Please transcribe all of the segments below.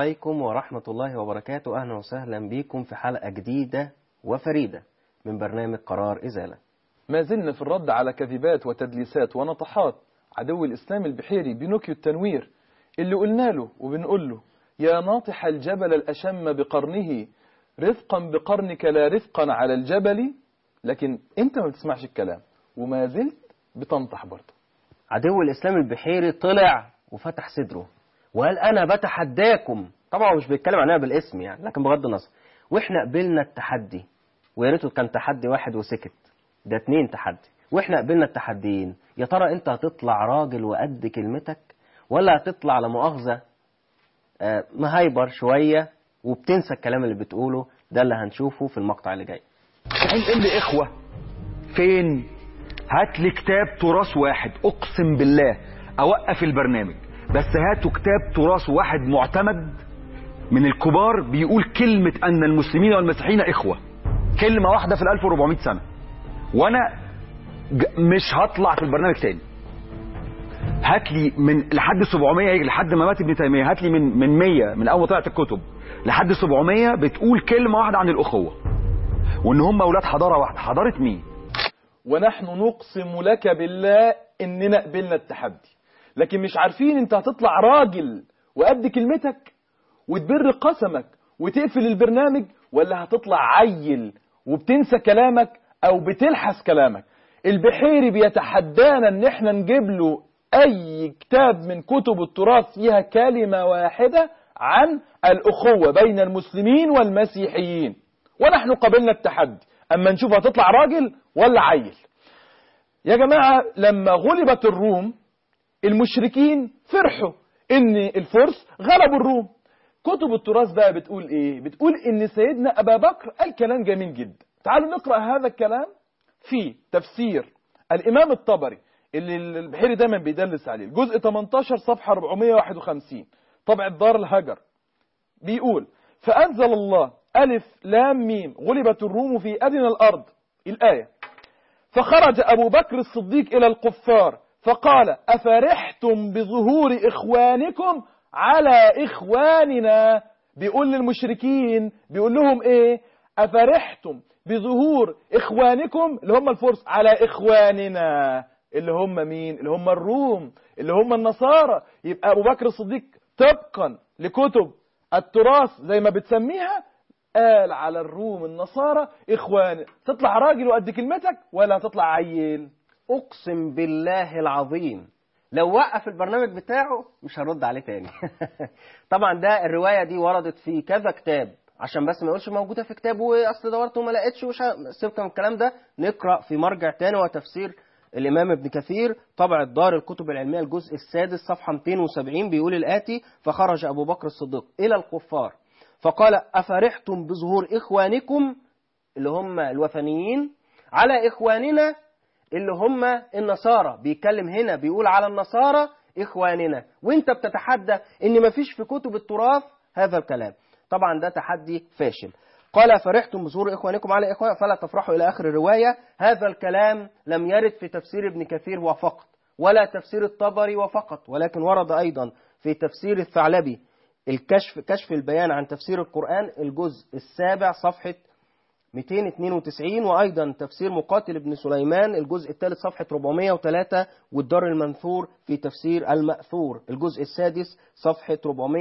عليكم ورحمة الله وبركاته أهلا وسهلا بكم في حلقة جديدة وفريدة من برنامج قرار إزالة ما زلنا في الرد على كذبات وتدليسات ونطحات عدو الإسلام البحيري بنوكيو التنوير اللي قلنا له وبنقول له يا ناطح الجبل الأشم بقرنه رفقا بقرنك لا رفقا على الجبل لكن انت ما بتسمعش الكلام وما زلت بتنطح برضه عدو الإسلام البحيري طلع وفتح صدره وقال أنا بتحداكم طبعا هو مش بيتكلم عنها بالاسم يعني لكن بغض النظر وإحنا قبلنا التحدي ويا ريته كان تحدي واحد وسكت ده اتنين تحدي وإحنا قبلنا التحديين يا ترى أنت هتطلع راجل وقد كلمتك ولا هتطلع لا مؤاخذة آه، مهايبر شوية وبتنسى الكلام اللي بتقوله ده اللي هنشوفه في المقطع اللي جاي تقول لي اخوه فين هات لي كتاب تراث واحد اقسم بالله اوقف البرنامج بس هاتوا كتاب تراث واحد معتمد من الكبار بيقول كلمة أن المسلمين والمسيحيين إخوة كلمة واحدة في ال 1400 سنة وأنا ج- مش هطلع في البرنامج تاني هات لي من لحد 700 يجي لحد ما مات ابن تيمية هات لي من من 100 من أول ما طلعت الكتب لحد 700 بتقول كلمة واحدة عن الأخوة وإن هم أولاد حضارة واحدة حضارة مين؟ ونحن نقسم لك بالله اننا قبلنا التحدي لكن مش عارفين انت هتطلع راجل وقد كلمتك وتبر قسمك وتقفل البرنامج ولا هتطلع عيل وبتنسى كلامك او بتلحس كلامك البحيري بيتحدانا ان احنا نجيب له اي كتاب من كتب التراث فيها كلمة واحدة عن الاخوة بين المسلمين والمسيحيين ونحن قبلنا التحدي اما نشوف هتطلع راجل ولا عيل يا جماعة لما غلبت الروم المشركين فرحوا ان الفرس غلبوا الروم كتب التراث بقى بتقول ايه بتقول ان سيدنا ابا بكر قال كلام جميل جدا تعالوا نقرأ هذا الكلام في تفسير الامام الطبري اللي البحيري دايما بيدلس عليه الجزء 18 صفحة 451 طبع الدار الهجر بيقول فأنزل الله ألف لام ميم غلبت الروم في أدنى الأرض الآية فخرج أبو بكر الصديق إلى الكفار فقال أفرحتم بظهور إخوانكم على إخواننا بيقول للمشركين بيقول لهم إيه أفرحتم بظهور إخوانكم اللي هم الفرس على إخواننا اللي هم مين اللي هم الروم اللي هم النصارى يبقى أبو بكر الصديق طبقا لكتب التراث زي ما بتسميها قال على الروم النصارى إخوان تطلع راجل وقد كلمتك ولا تطلع عيل أقسم بالله العظيم لو وقف البرنامج بتاعه مش هرد عليه تاني طبعا ده الرواية دي وردت في كذا كتاب عشان بس ما يقولش موجودة في كتاب واصل دورت وما لقيتش وش سيبك من الكلام ده نقرأ في مرجع تاني وتفسير الإمام ابن كثير طبع الدار الكتب العلمية الجزء السادس صفحة 270 بيقول الآتي فخرج أبو بكر الصديق إلى الكفار فقال أفرحتم بظهور إخوانكم اللي هم الوثنيين على إخواننا اللي هم النصارى بيتكلم هنا بيقول على النصارى إخواننا وانت بتتحدى ان مفيش في كتب التراث هذا الكلام طبعا ده تحدي فاشل قال فرحتم بظهور إخوانكم على إخوان فلا تفرحوا إلى آخر الرواية هذا الكلام لم يرد في تفسير ابن كثير وفقط ولا تفسير الطبري وفقط ولكن ورد أيضا في تفسير الثعلبي الكشف كشف البيان عن تفسير القرآن الجزء السابع صفحة 292 وأيضا تفسير مقاتل ابن سليمان الجزء الثالث صفحة 403 والدار المنثور في تفسير المأثور الجزء السادس صفحة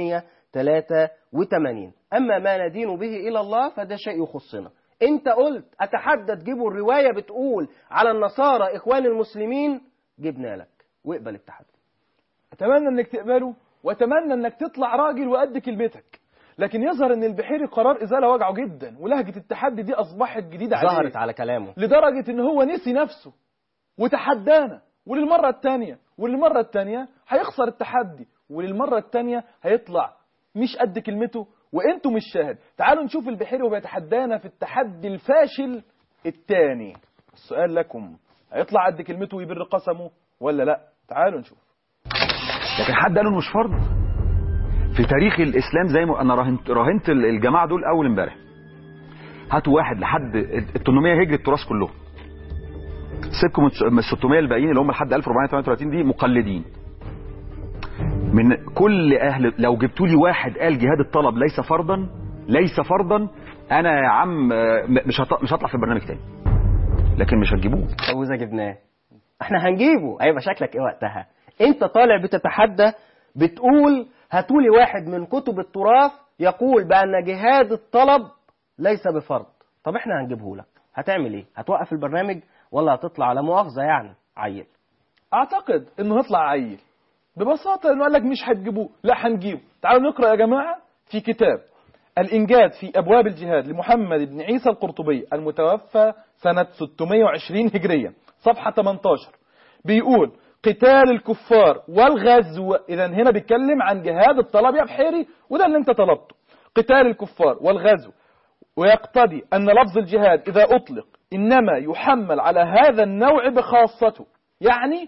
483 أما ما ندين به إلى الله فده شيء يخصنا أنت قلت أتحدى تجيبوا الرواية بتقول على النصارى إخوان المسلمين جبنا لك واقبل التحدي أتمنى أنك تقبله وأتمنى أنك تطلع راجل وقد كلمتك لكن يظهر أن البحيري قرار إزالة وجعه جدا ولهجة التحدي دي أصبحت جديدة عليه ظهرت على كلامه لدرجة أن هو نسي نفسه وتحدانا وللمرة الثانية وللمرة الثانية هيخسر التحدي وللمرة الثانية هيطلع مش قد كلمته وانتوا مش شاهد تعالوا نشوف البحيري وبيتحدانا في التحدي الفاشل الثاني السؤال لكم هيطلع قد كلمته ويبر قسمه ولا لا تعالوا نشوف لكن حد قال له مش فرض في تاريخ الاسلام زي ما انا راهنت راهنت الجماعه دول اول امبارح هاتوا واحد لحد ال 800 هجري التراث كلهم سيبكم من ال 600 الباقيين اللي هم لحد 1438 دي مقلدين من كل اهل لو جبتوا لي واحد قال جهاد الطلب ليس فرضا ليس فرضا انا يا عم آه، م- مش هط- مش هطلع في البرنامج تاني لكن مش هتجيبوه طب واذا جبناه احنا هنجيبه هيبقى شكلك ايه وقتها انت طالع بتتحدى بتقول هاتولي واحد من كتب التراث يقول بان جهاد الطلب ليس بفرض طب احنا هنجيبه لك هتعمل ايه هتوقف البرنامج ولا هتطلع على مؤاخذه يعني عيل اعتقد انه هيطلع عيل ببساطه انه قال لك مش هتجيبوه لا هنجيبه تعالوا نقرا يا جماعه في كتاب الانجاز في ابواب الجهاد لمحمد بن عيسى القرطبي المتوفى سنه 620 هجريه صفحه 18 بيقول قتال الكفار والغزو اذا هنا بيتكلم عن جهاد الطلب يا بحيري وده اللي انت طلبته قتال الكفار والغزو ويقتضي أن لفظ الجهاد إذا أطلق إنما يحمل على هذا النوع بخاصته يعني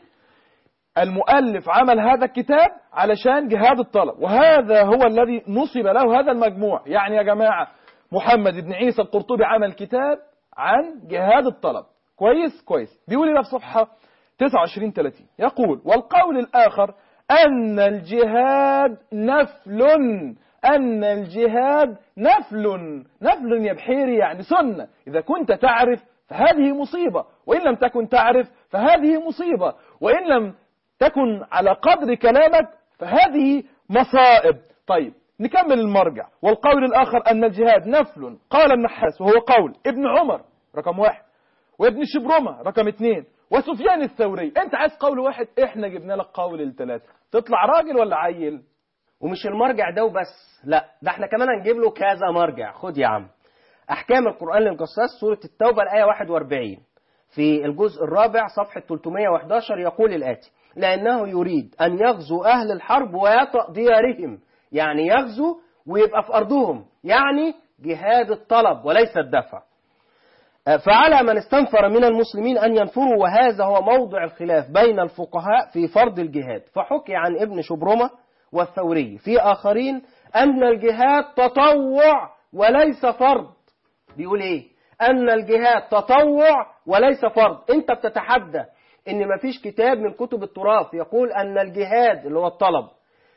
المؤلف عمل هذا الكتاب علشان جهاد الطلب وهذا هو الذي نصب له هذا المجموع يعني يا جماعة محمد بن عيسى القرطبي عمل كتاب عن جهاد الطلب كويس كويس بيقول إيه في صفحة 29 30 يقول والقول الآخر أن الجهاد نفل أن الجهاد نفل نفل يا بحيري يعني سنة إذا كنت تعرف فهذه مصيبة وإن لم تكن تعرف فهذه مصيبة وإن لم تكن على قدر كلامك فهذه مصائب طيب نكمل المرجع والقول الآخر أن الجهاد نفل قال النحاس وهو قول ابن عمر رقم واحد وابن شبرمة رقم اثنين وسفيان الثوري انت عايز قول واحد احنا جبنا لك قول الثلاثة تطلع راجل ولا عيل ومش المرجع ده وبس لا ده احنا كمان هنجيب له كذا مرجع خد يا عم احكام القران للقصاص سوره التوبه الايه 41 في الجزء الرابع صفحه 311 يقول الاتي لانه يريد ان يغزو اهل الحرب ويطأ ديارهم يعني يغزو ويبقى في ارضهم يعني جهاد الطلب وليس الدفع فعلى من استنفر من المسلمين أن ينفروا وهذا هو موضع الخلاف بين الفقهاء في فرض الجهاد فحكي عن ابن شبرمة والثوري في آخرين أن الجهاد تطوع وليس فرض بيقول إيه أن الجهاد تطوع وليس فرض أنت بتتحدى إن مفيش كتاب من كتب التراث يقول أن الجهاد اللي هو الطلب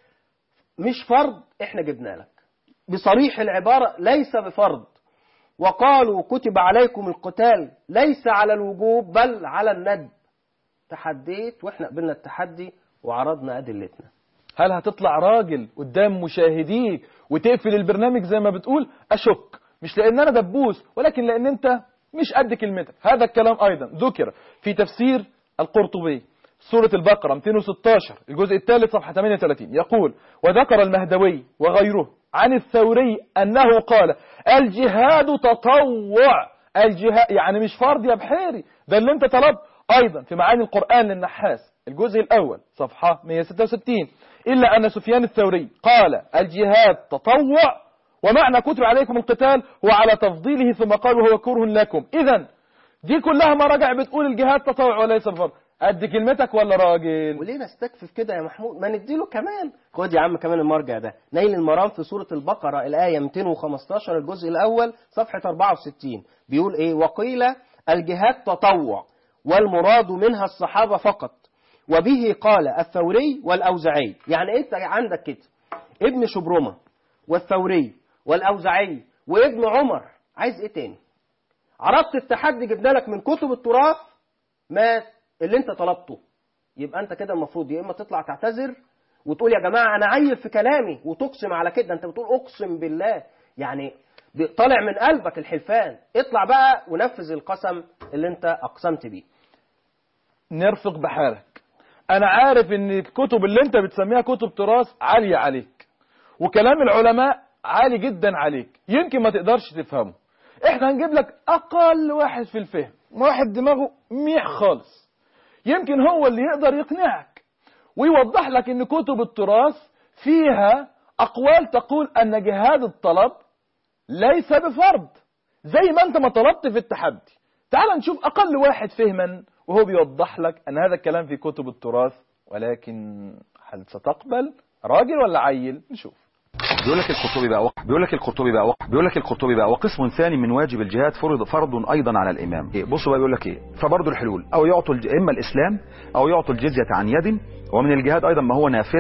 مش فرض إحنا جبنا لك بصريح العبارة ليس بفرض وقالوا كتب عليكم القتال ليس على الوجوب بل على الندب تحديت واحنا قبلنا التحدي وعرضنا ادلتنا هل هتطلع راجل قدام مشاهديك وتقفل البرنامج زي ما بتقول اشك مش لان انا دبوس ولكن لان انت مش قد كلمتك هذا الكلام ايضا ذكر في تفسير القرطبي سورة البقرة 216 الجزء الثالث صفحة 38 يقول وذكر المهدوي وغيره عن الثوري أنه قال الجهاد تطوع الجهاد يعني مش فرض يا بحيري ده اللي انت طلبت أيضا في معاني القرآن للنحاس الجزء الأول صفحة 166 إلا أن سفيان الثوري قال الجهاد تطوع ومعنى كتب عليكم القتال هو على تفضيله ثم قال وهو كره لكم إذا دي كلها مراجع بتقول الجهاد تطوع وليس فرض قد كلمتك ولا راجل وليه نستكفف كده يا محمود ما نديله كمان خد يا عم كمان المرجع ده نيل المرام في سورة البقرة الآية 215 الجزء الأول صفحة 64 بيقول إيه وقيل الجهاد تطوع والمراد منها الصحابة فقط وبه قال الثوري والأوزعي يعني أنت عندك كده ابن شبرمة والثوري والأوزعي وابن عمر عايز إيه تاني عرضت التحدي جبنا لك من كتب التراث ما اللي انت طلبته يبقى انت كده المفروض يا اما تطلع تعتذر وتقول يا جماعه انا عيل في كلامي وتقسم على كده انت بتقول اقسم بالله يعني طالع من قلبك الحلفان اطلع بقى ونفذ القسم اللي انت اقسمت بيه نرفق بحالك انا عارف ان الكتب اللي انت بتسميها كتب تراث عالية عليك وكلام العلماء عالي جدا عليك يمكن ما تقدرش تفهمه احنا هنجيب لك اقل واحد في الفهم واحد دماغه ميح خالص يمكن هو اللي يقدر يقنعك ويوضح لك ان كتب التراث فيها اقوال تقول ان جهاد الطلب ليس بفرض زي ما انت ما طلبت في التحدي تعال نشوف اقل واحد فهما وهو بيوضح لك ان هذا الكلام في كتب التراث ولكن هل ستقبل راجل ولا عيل نشوف بيقول لك القرطبي بقى بيقول لك القرطبي بقى بيقول لك القرطبي بقى وقسم ثاني من واجب الجهاد فرض فرض ايضا على الامام إيه بصوا بقى بيقول لك ايه فبرضه الحلول او يعطوا الج... اما الاسلام او يعطوا الجزيه عن يد ومن الجهاد ايضا ما هو نافله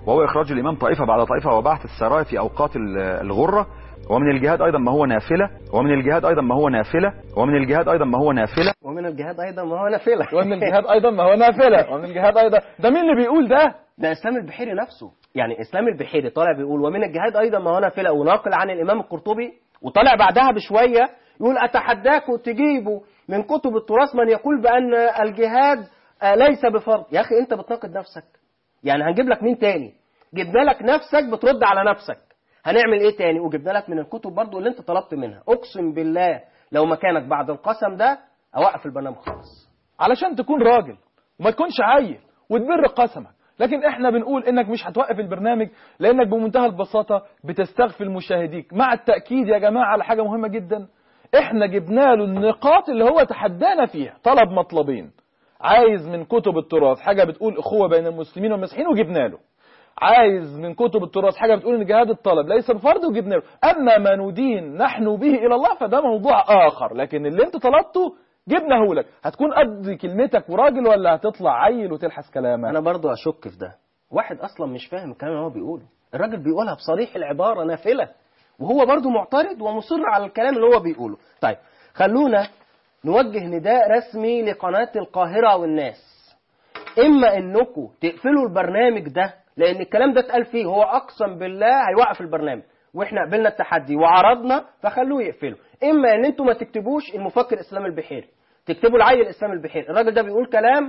وهو إخراج الإمام طائفة بعد طائفة وبعث السرايا في أوقات ال- الغرة ومن الجهاد أيضا ما هو نافلة ومن الجهاد أيضا ما هو نافلة ومن الجهاد أيضا ما هو نافلة ومن الجهاد ايضا ما هو نافله ومن الجهاد ايضا ما هو نافله ومن الجهاد ايضا ده مين اللي بيقول ده ده اسلام البحيري نفسه يعني اسلام البحيري طالع بيقول ومن الجهاد ايضا ما هو نافله وناقل عن الامام القرطبي وطالع بعدها بشويه يقول اتحداكم تجيبوا من كتب التراث من يقول بان الجهاد آه، ليس بفرض يا اخي انت بتناقض نفسك يعني هنجيب لك مين تاني جبنا لك نفسك بترد على نفسك هنعمل ايه تاني وجبنا لك من الكتب برضو اللي انت طلبت منها اقسم بالله لو مكانك بعد القسم ده اوقف البرنامج خالص علشان تكون راجل وما تكونش عيل وتبر قسمك لكن احنا بنقول انك مش هتوقف البرنامج لانك بمنتهى البساطة بتستغفل مشاهديك مع التأكيد يا جماعة على حاجة مهمة جدا احنا جبنا له النقاط اللي هو تحدانا فيها طلب مطلبين عايز من كتب التراث حاجة بتقول اخوة بين المسلمين والمسيحيين وجبنا له عايز من كتب التراث حاجة بتقول ان جهاد الطلب ليس بفرض وجبنا له اما ما ندين نحن به الى الله فده موضوع اخر لكن اللي انت طلبته جبناه لك هتكون قد كلمتك وراجل ولا هتطلع عيل وتلحس كلامك انا برضو اشك في ده واحد اصلا مش فاهم الكلام اللي هو بيقوله الراجل بيقولها بصريح العباره نافله وهو برضو معترض ومصر على الكلام اللي هو بيقوله طيب خلونا نوجه نداء رسمي لقناه القاهره والناس اما انكم تقفلوا البرنامج ده لان الكلام ده اتقال فيه هو اقسم بالله هيوقف البرنامج واحنا قبلنا التحدي وعرضنا فخلوه يقفله اما ان انتوا ما تكتبوش المفكر اسلام البحيري تكتبوا العيل اسلام البحيري الراجل ده بيقول كلام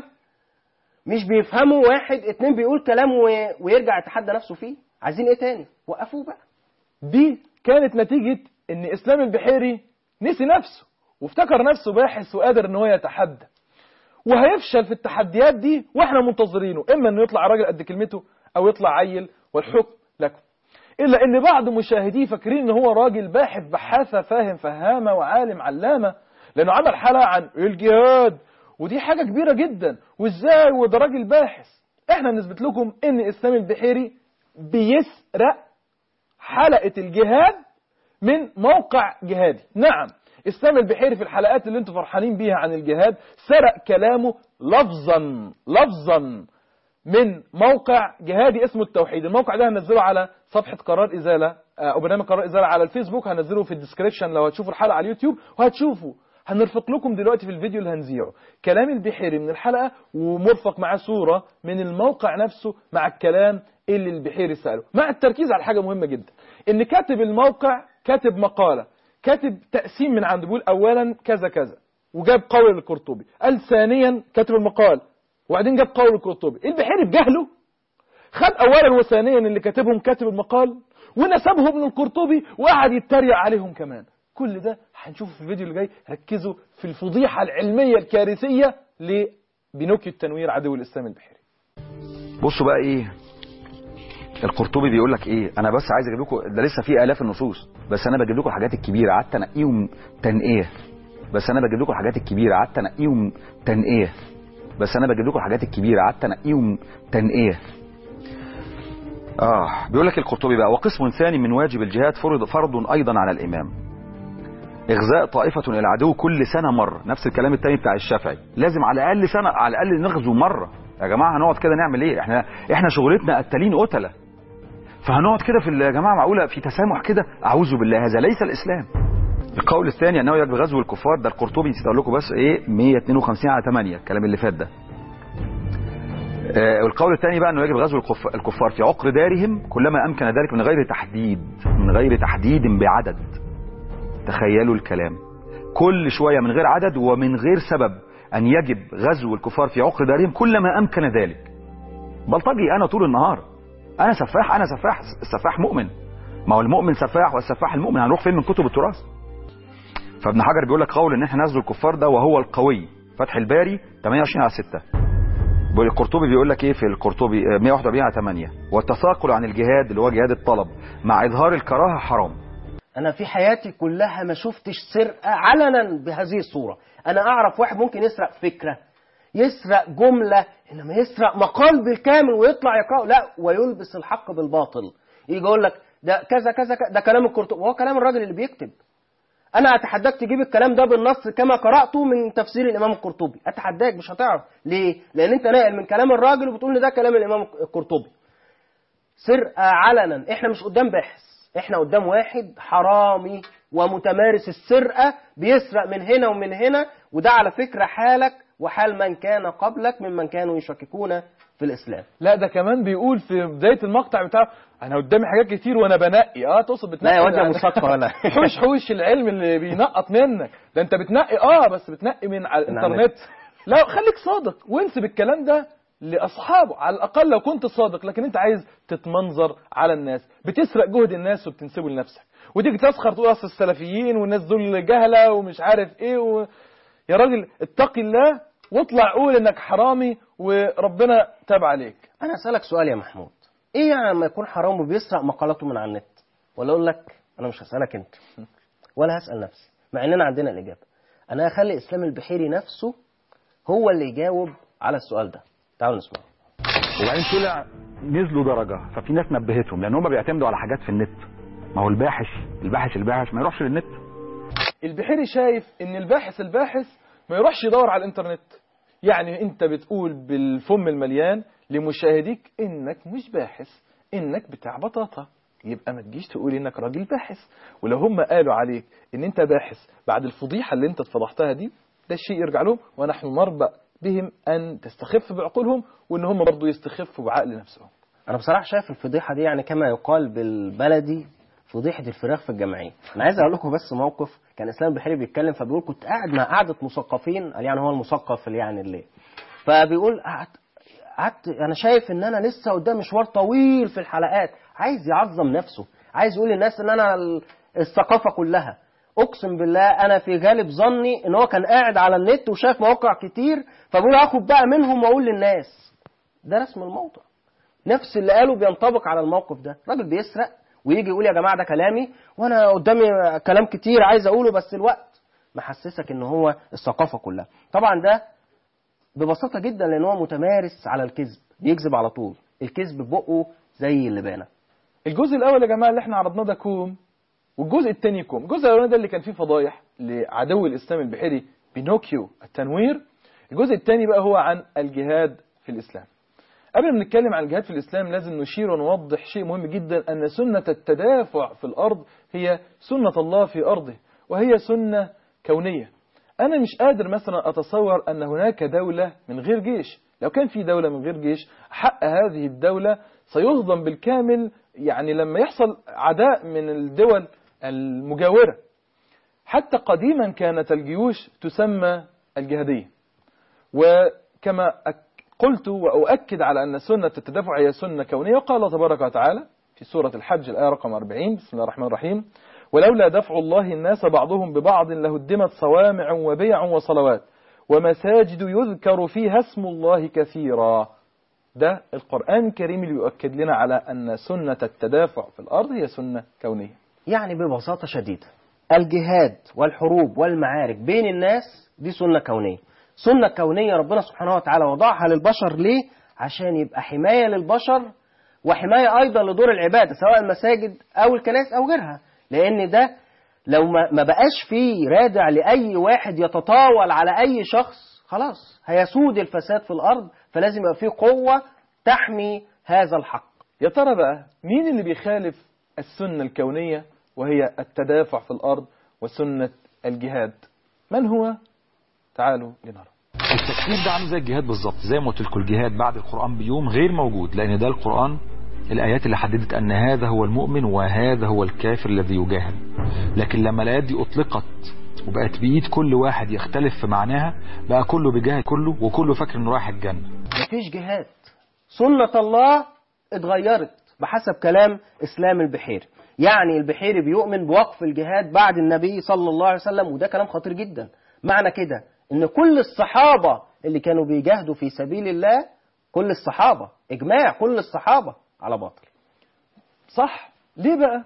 مش بيفهمه واحد اتنين بيقول كلام و... ويرجع يتحدى نفسه فيه عايزين ايه تاني وقفوه بقى دي كانت نتيجة ان اسلام البحيري نسي نفسه وافتكر نفسه باحث وقادر ان هو يتحدى وهيفشل في التحديات دي واحنا منتظرينه اما انه يطلع راجل قد كلمته او يطلع عيل والحكم لكم الا ان بعض مشاهديه فاكرين ان هو راجل باحث بحاثة فاهم فهامة وعالم علامة لانه عمل حلقة عن الجهاد ودي حاجة كبيرة جدا وازاي وده راجل باحث احنا نثبت لكم ان اسلام البحيري بيسرق حلقة الجهاد من موقع جهادي نعم اسلام البحيري في الحلقات اللي انتم فرحانين بيها عن الجهاد سرق كلامه لفظا لفظا من موقع جهادي اسمه التوحيد الموقع ده هنزله على صفحة قرار إزالة آه، أو برنامج قرار إزالة على الفيسبوك هنزله في الديسكريبشن لو هتشوفوا الحلقة على اليوتيوب وهتشوفوا هنرفق لكم دلوقتي في الفيديو اللي هنذيعه كلام البحيري من الحلقة ومرفق معاه صورة من الموقع نفسه مع الكلام اللي البحيري سأله مع التركيز على حاجة مهمة جدا ان كاتب الموقع كاتب مقالة كاتب تقسيم من عنده بيقول اولا كذا كذا وجاب قول القرطبي قال ثانيا كاتب المقال وبعدين جاب قول القرطبي البحيري بجهله خد اولا وثانيا اللي كاتبهم كاتب المقال ونسبهم للقرطبي وقعد يتريق عليهم كمان كل ده هنشوفه في الفيديو اللي جاي ركزوا في الفضيحة العلمية الكارثية لبنوكيو التنوير عدو الإسلام البحيري بصوا بقى ايه القرطبي بيقول لك ايه انا بس عايز اجيب لكم ده لسه في الاف النصوص بس انا بجيب لكم الحاجات الكبيره قعدت انقيهم تنقيه بس انا بجيب لكم الحاجات الكبيره قعدت انقيهم تنقيه بس انا بجيب لكم الحاجات الكبيره قعدت انقيهم تنقيه اه بيقول لك القرطبي بقى وقسم ثاني من واجب الجهاد فرض فرض ايضا على الامام اغزاء طائفه الى العدو كل سنه مره نفس الكلام التاني بتاع الشافعي لازم على الاقل سنه على الاقل نغزو مره يا جماعه هنقعد كده نعمل ايه احنا احنا شغلتنا قتالين قتله فهنقعد كده في يا جماعه معقوله في تسامح كده اعوذ بالله هذا ليس الاسلام القول الثاني انه يجب غزو الكفار ده القرطبي نسيت اقول لكم بس ايه 152 على 8 الكلام اللي فات ده آه، والقول الثاني بقى انه يجب غزو الكف- الكفار في عقر دارهم كلما امكن ذلك من غير تحديد من غير تحديد بعدد تخيلوا الكلام كل شويه من غير عدد ومن غير سبب ان يجب غزو الكفار في عقر دارهم كلما امكن ذلك بلطجي انا طول النهار انا سفاح انا سفاح السفاح مؤمن ما هو المؤمن سفاح والسفاح المؤمن هنروح فين من كتب التراث فابن حجر بيقول لك قول ان احنا نغزو الكفار ده وهو القوي فتح الباري 28 على 6 بيقول القرطبي بيقول لك ايه في القرطبي آه، 141 على 8 والتثاقل عن الجهاد اللي هو جهاد الطلب مع اظهار الكراهه حرام انا في حياتي كلها ما شفتش سرقه علنا بهذه الصوره انا اعرف واحد ممكن يسرق فكره يسرق جمله انما يسرق مقال بالكامل ويطلع يقرأ لا ويلبس الحق بالباطل يجي يقول لك ده كذا كذا كذا ده كلام القرطبي وهو كلام الراجل اللي بيكتب انا اتحداك تجيب الكلام ده بالنص كما قراته من تفسير الامام القرطبي اتحداك مش هتعرف ليه لان انت ناقل من كلام الراجل وبتقول لي ده كلام الامام القرطبي سرقة علنا احنا مش قدام باحث احنا قدام واحد حرامي ومتمارس السرقة بيسرق من هنا ومن هنا وده على فكرة حالك وحال من كان قبلك ممن كانوا يشككون في الإسلام لا ده كمان بيقول في بدايه المقطع بتاعه انا قدامي حاجات كتير وانا بنقي اه تقصد بتنقي لا يا واد يا يعني- مثقف ولا حوش حوش العلم اللي بينقط منك ده انت بتنقي اه بس بتنقي من على من على الانترنت لا خليك صادق وانسب الكلام ده لاصحابه على الاقل لو كنت صادق لكن انت عايز تتمنظر على الناس بتسرق جهد الناس وبتنسبه لنفسك وتيجي تسخر تقول اصل السلفيين والناس دول جهله ومش عارف ايه و... يا راجل اتقي الله واطلع قول انك حرامي وربنا تاب عليك أنا أسألك سؤال يا محمود إيه يعني لما يكون حرام وبيسرق مقالاته من على النت ولا أقول لك أنا مش هسألك أنت ولا هسأل نفسي مع إننا عندنا الإجابة أنا هخلي إسلام البحيري نفسه هو اللي يجاوب على السؤال ده تعالوا نسمعه وبعدين طلع نزلوا درجة ففي ناس نبهتهم لان هم بيعتمدوا على حاجات في النت ما هو الباحث الباحث الباحث ما يروحش للنت البحيري شايف ان الباحث الباحث ما يروحش يدور على الانترنت يعني انت بتقول بالفم المليان لمشاهديك انك مش باحث انك بتاع بطاطا يبقى ما تجيش تقول انك راجل باحث ولو هم قالوا عليك ان انت باحث بعد الفضيحه اللي انت اتفضحتها دي ده الشيء يرجع لهم ونحن نربأ بهم ان تستخف بعقولهم وان هم برضو يستخفوا بعقل نفسهم انا بصراحه شايف الفضيحه دي يعني كما يقال بالبلدي فضيحه الفراخ في الجمعيه انا عايز اقول لكم بس موقف كان اسلام البحيري بيتكلم فبيقول كنت قاعد مع قعده مثقفين قال يعني هو المثقف اللي يعني اللي فبيقول قعدت قعدت انا شايف ان انا لسه قدام مشوار طويل في الحلقات عايز يعظم نفسه عايز يقول للناس ان انا ال- الثقافه كلها اقسم بالله انا في غالب ظني ان هو كان قاعد على النت وشاف مواقع كتير فبقول هاخد بقى منهم واقول للناس ده رسم الموضوع نفس اللي قاله بينطبق على الموقف ده راجل بيسرق ويجي يقول يا جماعه ده كلامي وانا قدامي كلام كتير عايز اقوله بس الوقت محسسك ان هو الثقافه كلها طبعا ده ببساطه جدا لان هو متمارس على الكذب بيكذب على طول الكذب بقه زي اللبانه الجزء الاول يا جماعه اللي احنا عرضناه ده كوم والجزء الثاني كوم الجزء الاولاني ده اللي كان فيه فضايح لعدو الاسلام البحيري بينوكيو التنوير الجزء الثاني بقى هو عن الجهاد في الاسلام قبل ما نتكلم عن الجهاد في الاسلام لازم نشير ونوضح شيء مهم جدا ان سنه التدافع في الارض هي سنه الله في ارضه وهي سنه كونيه انا مش قادر مثلا اتصور ان هناك دوله من غير جيش لو كان في دوله من غير جيش حق هذه الدوله سيهضم بالكامل يعني لما يحصل عداء من الدول المجاوره حتى قديما كانت الجيوش تسمى الجهاديه وكما أك- قلت وأؤكد على أن سنة التدافع هي سنة كونية وقال تبارك وتعالى في سورة الحج الآية رقم 40 بسم الله الرحمن الرحيم ولولا دفع الله الناس بعضهم ببعض لهدمت صوامع وبيع وصلوات ومساجد يذكر فيها اسم الله كثيرا ده القرآن الكريم اللي يؤكد لنا على أن سنة التدافع في الأرض هي سنة كونية يعني ببساطة شديدة الجهاد والحروب والمعارك بين الناس دي سنة كونية سنة كونية ربنا سبحانه وتعالى وضعها للبشر ليه عشان يبقى حماية للبشر وحماية أيضا لدور العبادة سواء المساجد أو الكنائس أو غيرها لأن ده لو ما ما بقاش فيه رادع لأي واحد يتطاول على أي شخص خلاص هيسود الفساد في الأرض فلازم يبقى فيه قوة تحمي هذا الحق يا ترى بقى مين اللي بيخالف السنة الكونية وهي التدافع في الأرض وسنة الجهاد من هو؟ تعالوا لنرى التفكير ده عامل زي الجهاد بالظبط زي ما قلت لكم الجهاد بعد القرآن بيوم غير موجود لأن ده القرآن الآيات اللي حددت أن هذا هو المؤمن وهذا هو الكافر الذي يجاهد لكن لما الآيات دي أطلقت وبقت بإيد كل واحد يختلف في معناها بقى كله بيجاهد كله وكله فاكر إنه رايح الجنة مفيش جهاد سنة الله اتغيرت بحسب كلام إسلام البحيري يعني البحيري بيؤمن بوقف الجهاد بعد النبي صلى الله عليه وسلم وده كلام خطير جدا معنى كده ان كل الصحابة اللي كانوا بيجاهدوا في سبيل الله كل الصحابة اجماع كل الصحابة على باطل صح ليه بقى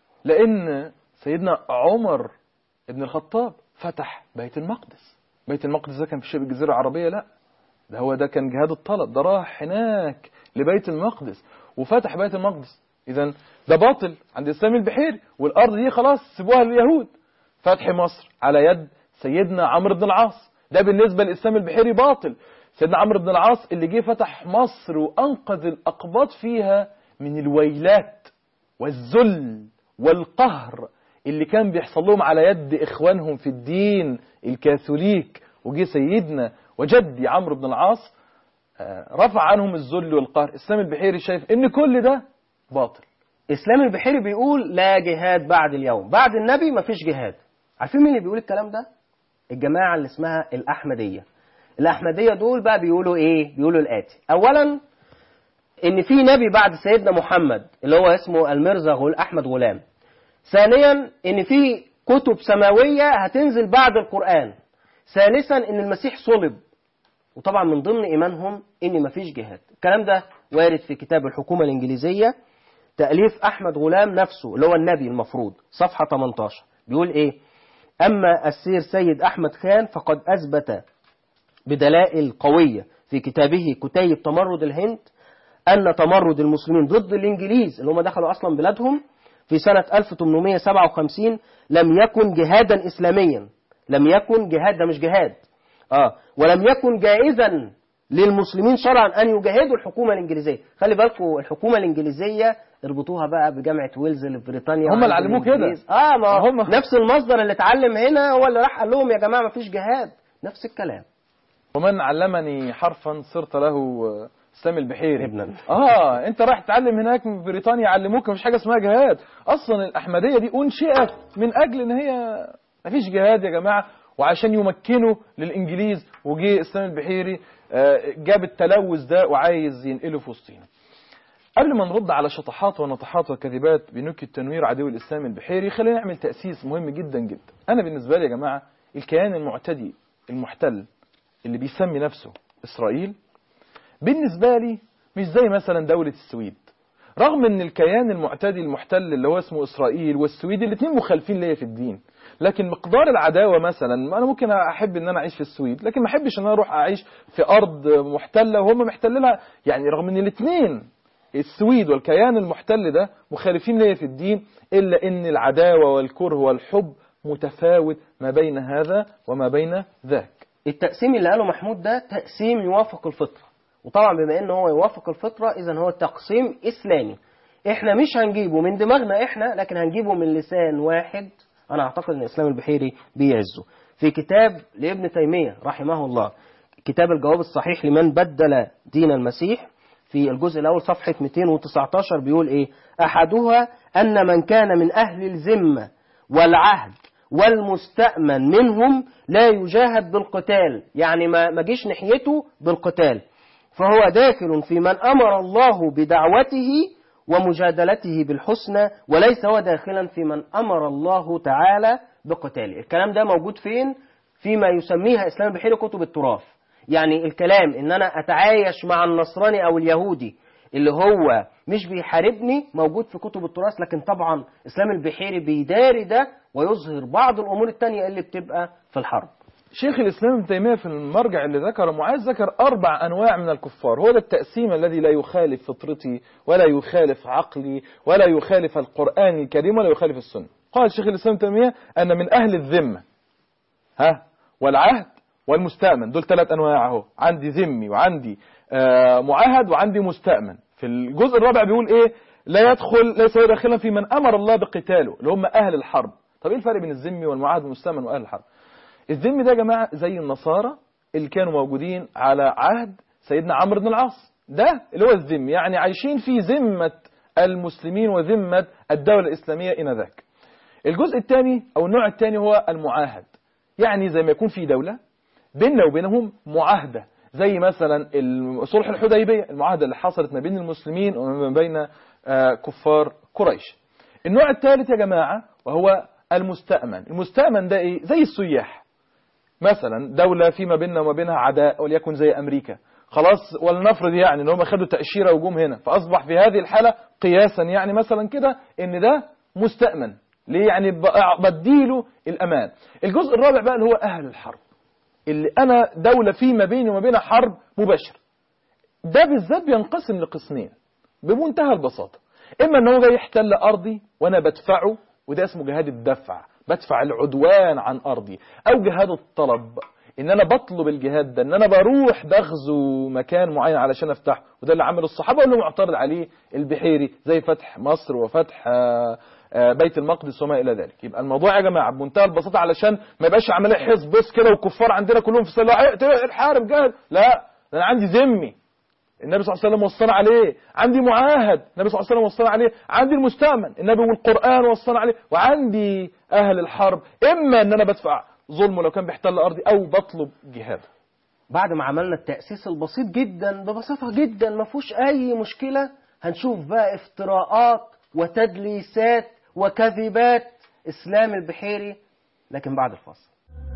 لان سيدنا عمر ابن الخطاب فتح بيت المقدس بيت المقدس ده كان في شبه الجزيره العربيه لا ده هو ده كان جهاد الطلب ده راح هناك لبيت المقدس وفتح بيت المقدس اذا ده باطل عند الاسلام البحيري والارض دي خلاص سيبوها لليهود فتح مصر على يد سيدنا عمرو بن العاص ده بالنسبه للاسلام البحيري باطل سيدنا عمرو بن العاص اللي جه فتح مصر وانقذ الاقباط فيها من الويلات والذل والقهر اللي كان بيحصل لهم على يد إخوانهم في الدين الكاثوليك وجي سيدنا وجدي عمرو بن العاص آه، رفع عنهم الذل والقهر إسلام البحيري شايف إن كل ده باطل اسلام البحيري بيقول لا جهاد بعد اليوم بعد النبي مفيش جهاد عارفين مين اللي بيقول الكلام ده الجماعه اللي اسمها الاحمديه الاحمديه دول بقى بيقولوا ايه بيقولوا الاتي اولا ان في نبي بعد سيدنا محمد اللي هو اسمه المرزا غول احمد غلام ثانيا ان في كتب سماويه هتنزل بعد القران ثالثا ان المسيح صلب وطبعا من ضمن ايمانهم ان مفيش جهاد الكلام ده وارد في كتاب الحكومه الانجليزيه تأليف أحمد غلام نفسه اللي هو النبي المفروض صفحة 18 بيقول إيه أما السير سيد أحمد خان فقد أثبت بدلائل قوية في كتابه كتيب تمرد الهند أن تمرد المسلمين ضد الإنجليز اللي هم دخلوا أصلا بلادهم في سنة 1857 لم يكن جهادا إسلاميا لم يكن جهاد ده مش جهاد آه ولم يكن جائزا للمسلمين شرعا أن يجاهدوا الحكومة الإنجليزية خلي بالكم الحكومة الإنجليزية اربطوها بقى بجامعة ويلز اللي في بريطانيا هم اللي وعند علموه كده. الإنجليز. اه ما هم هم. نفس المصدر اللي اتعلم هنا هو اللي راح قال لهم يا جماعة ما فيش جهاد نفس الكلام ومن علمني حرفا صرت له آه، اسلام البحيري ابنا. اه انت رايح تتعلم هناك في بريطانيا يعلموك مفيش حاجه اسمها جهاد اصلا الاحمديه دي انشئت من اجل ان هي مفيش جهاد يا جماعه وعشان يمكنوا للانجليز وجي اسلام البحيري آه، جاب التلوث ده وعايز ينقله في وسطينا قبل ما نرد على شطحات ونطحات وكذبات بنكت تنوير عدو الاسلام البحيري خلينا نعمل تاسيس مهم جدا جدا انا بالنسبه لي يا جماعه الكيان المعتدي المحتل اللي بيسمي نفسه اسرائيل بالنسبة لي مش زي مثلا دولة السويد رغم ان الكيان المعتدي المحتل اللي هو اسمه اسرائيل والسويد الاثنين مخالفين ليا في الدين لكن مقدار العداوة مثلا انا ممكن احب ان انا اعيش في السويد لكن ما احبش ان انا اروح اعيش في ارض محتلة وهم محتلينها يعني رغم ان الاثنين السويد والكيان المحتل ده مخالفين ليا في الدين الا ان العداوة والكره والحب متفاوت ما بين هذا وما بين ذاك التقسيم اللي قاله محمود ده تقسيم يوافق الفطرة وطبعا بما ان هو يوافق الفطرة اذا هو تقسيم اسلامي احنا مش هنجيبه من دماغنا احنا لكن هنجيبه من لسان واحد انا اعتقد ان اسلام البحيري بيعزه في كتاب لابن تيمية رحمه الله كتاب الجواب الصحيح لمن بدل دين المسيح في الجزء الاول صفحة 219 بيقول ايه احدها ان من كان من اهل الذمة والعهد والمستأمن منهم لا يجاهد بالقتال يعني ما ما جيش ناحيته بالقتال فهو داخل في من أمر الله بدعوته ومجادلته بالحسنى وليس هو داخلا في من أمر الله تعالى بقتاله الكلام ده موجود فين فيما يسميها إسلام البحيري كتب التراث يعني الكلام إن أنا أتعايش مع النصراني أو اليهودي اللي هو مش بيحاربني موجود في كتب التراث لكن طبعا إسلام البحيري بيداري ده ويظهر بعض الأمور التانية اللي بتبقى في الحرب شيخ الإسلام ابن تيمية في المرجع اللي ذكر معاذ ذكر أربع أنواع من الكفار هو ده التقسيم الذي لا يخالف فطرتي ولا يخالف عقلي ولا يخالف القرآن الكريم ولا يخالف السنة قال شيخ الإسلام ابن تيمية أن من أهل الذمة ها والعهد والمستأمن دول ثلاث أنواع أهو عندي ذمي وعندي آه معاهد وعندي مستأمن في الجزء الرابع بيقول إيه لا يدخل ليس هو داخلا في من أمر الله بقتاله اللي هم أهل الحرب طب إيه الفرق بين الذمي والمعاهد والمستأمن وأهل الحرب الذم ده يا جماعة زي النصارى اللي كانوا موجودين على عهد سيدنا عمرو بن العاص ده اللي هو الذم يعني عايشين في ذمة المسلمين وذمة الدولة الإسلامية إنذاك الجزء الثاني أو النوع الثاني هو المعاهد يعني زي ما يكون في دولة بيننا وبينهم معاهدة زي مثلا صلح الحديبية المعاهدة اللي حصلت ما بين المسلمين وما بين آه، كفار قريش النوع الثالث يا جماعة وهو المستأمن المستأمن ده إيه؟ زي السياح مثلا دولة فيما بيننا وما بينها عداء وليكن زي أمريكا خلاص ولنفرض يعني ان هم خدوا تأشيرة وجوم هنا فأصبح في هذه الحالة قياسا يعني مثلا كده ان ده مستأمن ليه يعني ب- بديله الأمان الجزء الرابع بقى اللي هو أهل الحرب اللي أنا دولة فيما بيني وما بينها حرب مباشر ده بالذات بينقسم لقسمين بمنتهى البساطة إما أن هو جاي يحتل أرضي وأنا بدفعه وده اسمه جهاد الدفع بدفع العدوان عن أرضي أو جهاد الطلب ان انا بطلب الجهاد ده ان انا بروح بغزو مكان معين علشان افتحه وده اللي عمل الصحابه واللي معترض عليه البحيري زي فتح مصر وفتح آه، آه، بيت المقدس وما الى ذلك يبقى الموضوع يا جماعه بمنتهى البساطه علشان ما يبقاش عمليه حزب بس كده والكفار عندنا كلهم في السلاح الحارب جاهد لا ده انا عندي ذمي النبي صلى الله عليه وسلم وصانا عليه عندي معاهد النبي صلى الله عليه وسلم وصانا عليه عندي المستأمن النبي والقرآن وصانا عليه وعندي أهل الحرب إما أن أنا بدفع ظلمه لو كان بيحتل أرضي أو بطلب جهاد بعد ما عملنا التأسيس البسيط جدا ببساطة جدا ما فيهوش أي مشكلة هنشوف بقى افتراءات وتدليسات وكذبات إسلام البحيري لكن بعد الفاصل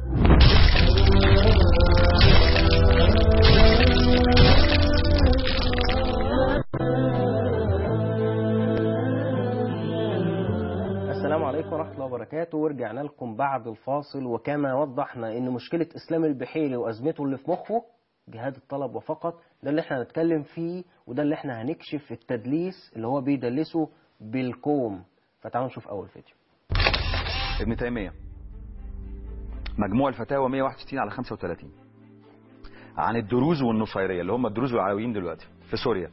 السلام عليكم ورحمة الله وبركاته ورجعنا لكم بعد الفاصل وكما وضحنا ان مشكلة اسلام البحيري وازمته اللي في مخه جهاد الطلب وفقط ده اللي احنا هنتكلم فيه وده اللي احنا هنكشف التدليس اللي هو بيدلسه بالكوم فتعالوا نشوف اول فيديو ابن تيمية مجموع الفتاوى 161 على 35 عن الدروز والنصيرية اللي هم الدروز والعلويين دلوقتي في سوريا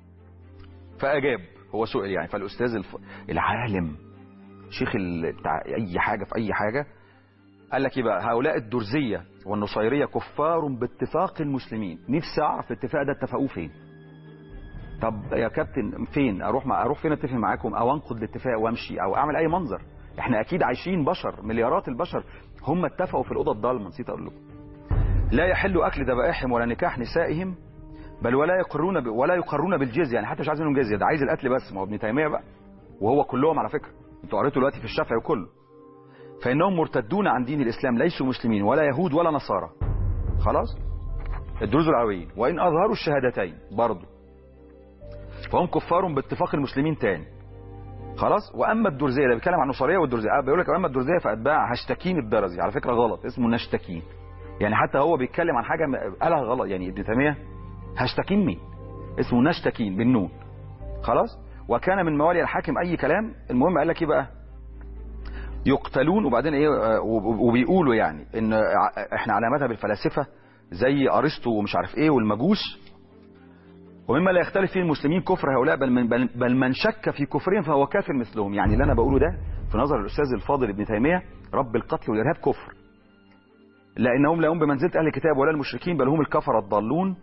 فأجاب هو سئل يعني فالأستاذ الف... العالم شيخ ال... بتاع أي حاجة في أي حاجة قال لك ايه بقى هؤلاء الدرزية والنصيرية كفار باتفاق المسلمين نفسي أعرف الاتفاق ده اتفقوه فين طب يا كابتن فين اروح مع اروح فين اتفق معاكم او انقض الاتفاق وامشي او اعمل اي منظر احنا اكيد عايشين بشر مليارات البشر هم اتفقوا في الاوضه الضلمه نسيت اقول لكم لا يحل اكل ذبائحهم ولا نكاح نسائهم بل ولا يقرون ب... ولا يقرون بالجزيه يعني حتى مش عايز منهم جزيه ده عايز القتل بس ما هو ابن تيميه بقى وهو كلهم على فكره انتوا قريتوا دلوقتي في الشافعي وكله فانهم مرتدون عن دين الاسلام ليسوا مسلمين ولا يهود ولا نصارى خلاص الدروز العلويين وان اظهروا الشهادتين برضه فهم كفار باتفاق المسلمين تاني خلاص واما الدرزيه ده بيتكلم عن النصريه والدرزيه آه بيقول لك اما الدرزيه فاتباع هشتكين الدرزي على فكره غلط اسمه نشتكين يعني حتى هو بيتكلم عن حاجه م- قالها غلط يعني ابن تيميه هشتكين مين اسمه نشتكين بالنون خلاص وكان من موالي الحاكم اي كلام المهم قال لك ايه بقى يقتلون وبعدين ايه آه، وب- وبيقولوا يعني ان ع- احنا على مذهب الفلاسفه زي ارسطو ومش عارف ايه والمجوس ومما لا يختلف فيه المسلمين كفر هؤلاء بل من, بل, بل من شك في كفرهم فهو كافر مثلهم يعني اللي انا بقوله ده في نظر الاستاذ الفاضل ابن تيميه رب القتل والارهاب كفر لانهم لا هم بمنزله اهل الكتاب ولا المشركين بل هم الكفره الضالون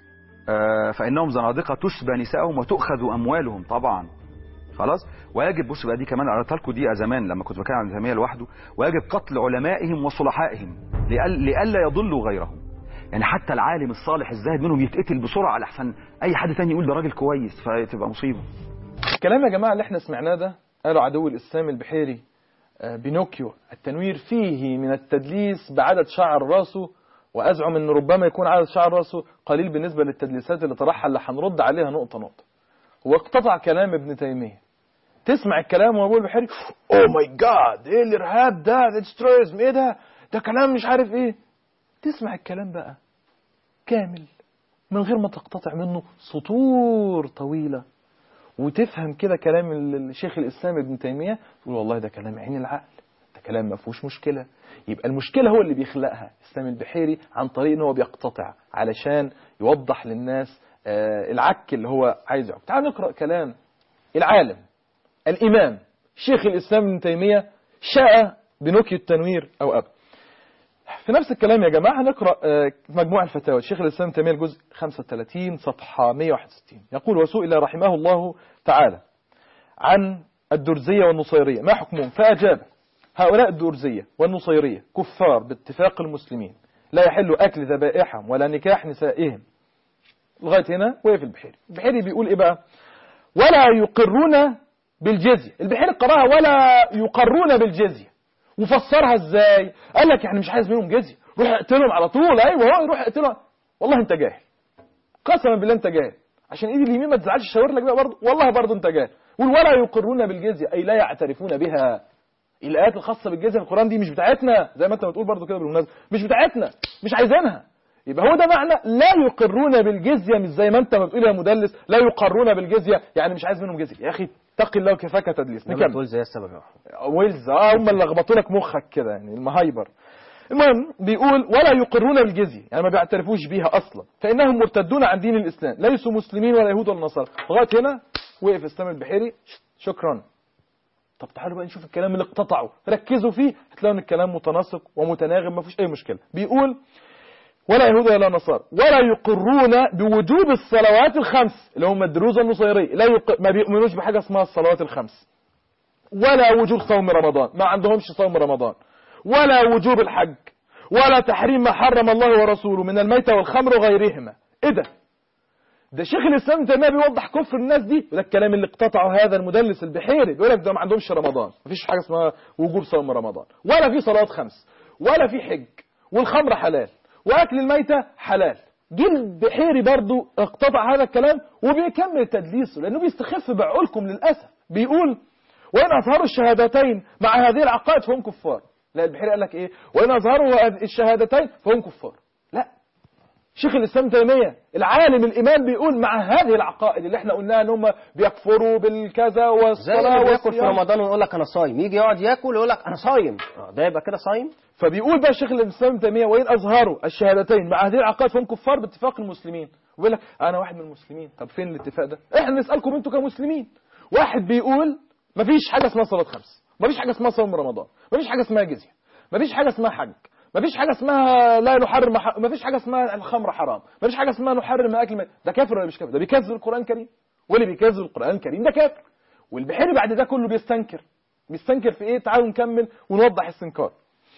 آه، فانهم زنادقه تسبى نساءهم وتؤخذ اموالهم طبعا خلاص ويجب بص بقى دي كمان قريتها لكم دي زمان لما كنت بتكلم عن ابن تيميه لوحده ويجب قتل علمائهم وصلحائهم لأل- لئلا يضلوا غيرهم يعني حتى العالم الصالح الزاهد منهم يتقتل بسرعه على احسن اي حد تاني يقول ده راجل كويس فتبقى مصيبه الكلام يا جماعة اللي احنا سمعناه ده قالوا عدو الإسلام البحيري آه، بينوكيو التنوير فيه من التدليس بعدد شعر راسه وأزعم أن ربما يكون عدد شعر راسه قليل بالنسبة للتدليسات اللي طرحها اللي هنرد عليها نقطة نقطة هو اقتطع كلام ابن تيمية تسمع الكلام وهو البحيري اوه ماي جاد ايه الارهاب ده ده ترويزم ايه ده ده كلام مش عارف ايه تسمع الكلام بقى كامل من غير ما تقتطع منه سطور طويلة وتفهم كده كلام ال- الشيخ الإسلام ابن تيمية تقول والله ده كلام عين العقل ده كلام ما فيهوش مشكلة يبقى المشكلة هو اللي بيخلقها إسلام البحيري عن طريق إن هو بيقتطع علشان يوضح للناس آه، العك اللي هو عايز يعك تعال نقرأ كلام العالم الإمام شيخ الإسلام ابن تيمية شاء بنوكي التنوير أو أب في نفس الكلام يا جماعة هنقرأ آه، مجموع الفتاوى الشيخ الإسلام تيمية الجزء 35 صفحة 161 يقول وسئل رحمه الله تعالى عن الدرزية والنصيرية ما حكمهم فأجاب هؤلاء الدرزية والنصيرية كفار باتفاق المسلمين لا يحل أكل ذبائحهم ولا نكاح نسائهم لغاية هنا وقف البحيري البحيري بيقول إيه بقى ولا يقرون بالجزية البحيري قراها ولا يقرون بالجزية وفسرها ازاي قال لك يعني مش عايز منهم جزية روح اقتلهم على طول ايوه هو يروح اقتلهم والله انت جاهل قسما بالله انت جاهل عشان ايدي اليمين ما تزعلش شاور لك بقى برضه والله برضه انت جاهل قول ولا يقرون بالجزية اي لا يعترفون بها الايات الخاصه بالجزيه في القران دي مش بتاعتنا زي ما انت بتقول برضه كده بالمناسبه مش بتاعتنا مش عايزينها يبقى هو ده معنى لا يقرون بالجزيه مش زي ما انت ما بتقول يا مدلس لا يقرون بالجزيه يعني مش عايز منهم جزيه يا اخي اتق الله وكفاك تدليس لما نكمل تقول زي السبب يا محمد ويلز اه هم اللي لخبطوا لك مخك كده يعني المهايبر المهم بيقول ولا يقرون الجزية يعني ما بيعترفوش بيها أصلا فإنهم مرتدون عن دين الإسلام ليسوا مسلمين ولا يهود ولا نصارى لغاية هنا وقف إسلام البحيري شكرا طب تعالوا بقى نشوف الكلام اللي اقتطعوا ركزوا فيه هتلاقوا ان الكلام متناسق ومتناغم ما فيش اي مشكله بيقول ولا يهود ولا نصارى ولا يقرون بوجوب الصلوات الخمس اللي هم الدروز النصيريه لا يق... ما بيؤمنوش بحاجه اسمها الصلوات الخمس ولا وجوب صوم رمضان ما عندهمش صوم رمضان ولا وجوب الحج ولا تحريم ما حرم الله ورسوله من الميتة والخمر وغيرهما ايه ده ده شيخ الاسلام تيميه بيوضح كفر الناس دي وده الكلام اللي اقتطعه هذا المدلس البحيري بيقول لك ده ما عندهمش رمضان مفيش حاجه اسمها وجوب صوم رمضان ولا في صلاه خمس ولا في حج والخمر حلال واكل الميته حلال جه البحيري برضو اقتطع هذا الكلام وبيكمل تدليسه لانه بيستخف بعقولكم للاسف بيقول وان اظهروا الشهادتين مع هذه العقائد فهم كفار لا البحيري قال لك ايه وان اظهروا الشهادتين فهم كفار لا شيخ الاسلام تيميه العالم الايمان بيقول مع هذه العقائد اللي احنا قلناها ان هم بيكفروا بالكذا زي والصلاه اللي بياكل في والصيام رمضان ويقول لك انا صايم يجي يقعد ياكل ويقول لك انا صايم آه، ده يبقى كده صايم فبيقول بقى شيخ الاسلام تيميه وان اظهروا الشهادتين مع هذه العقائد فهم كفار باتفاق المسلمين ويقول لك انا واحد من المسلمين طب فين الاتفاق ده احنا نسالكم انتوا كمسلمين واحد بيقول مفيش حاجه اسمها صلاه خمس مفيش حاجه اسمها صوم رمضان مفيش حاجه اسمها جزيه مفيش حاجه اسمها حج مفيش حاجه اسمها لا نحرم ح... مفيش حاجه اسمها الخمر حرام مفيش حاجه اسمها نحرم اكل م... ده كافر ولا مش كافر ده بيكذب القران الكريم واللي بيكذب القران الكريم ده كافر والبحيري بعد ده كله بيستنكر بيستنكر في ايه تعالوا نكمل ونوضح استنكار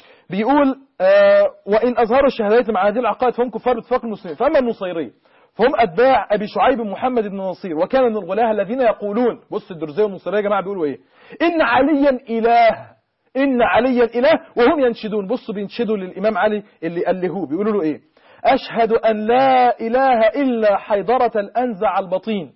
بيقول آه وان اظهروا الشهادات مع هذه العقائد فهم كفار باتفاق المسلمين فاما النصيريه فهم اتباع ابي شعيب محمد بن نصير وكان من الغلاة الذين يقولون بص الدرزيه والنصيريه يا جماعه بيقولوا ايه ان عليا اله ان عليا اله وهم ينشدون بصوا بينشدوا للامام علي اللي الهوه بيقولوا له ايه اشهد ان لا اله الا حيدره الانزع البطين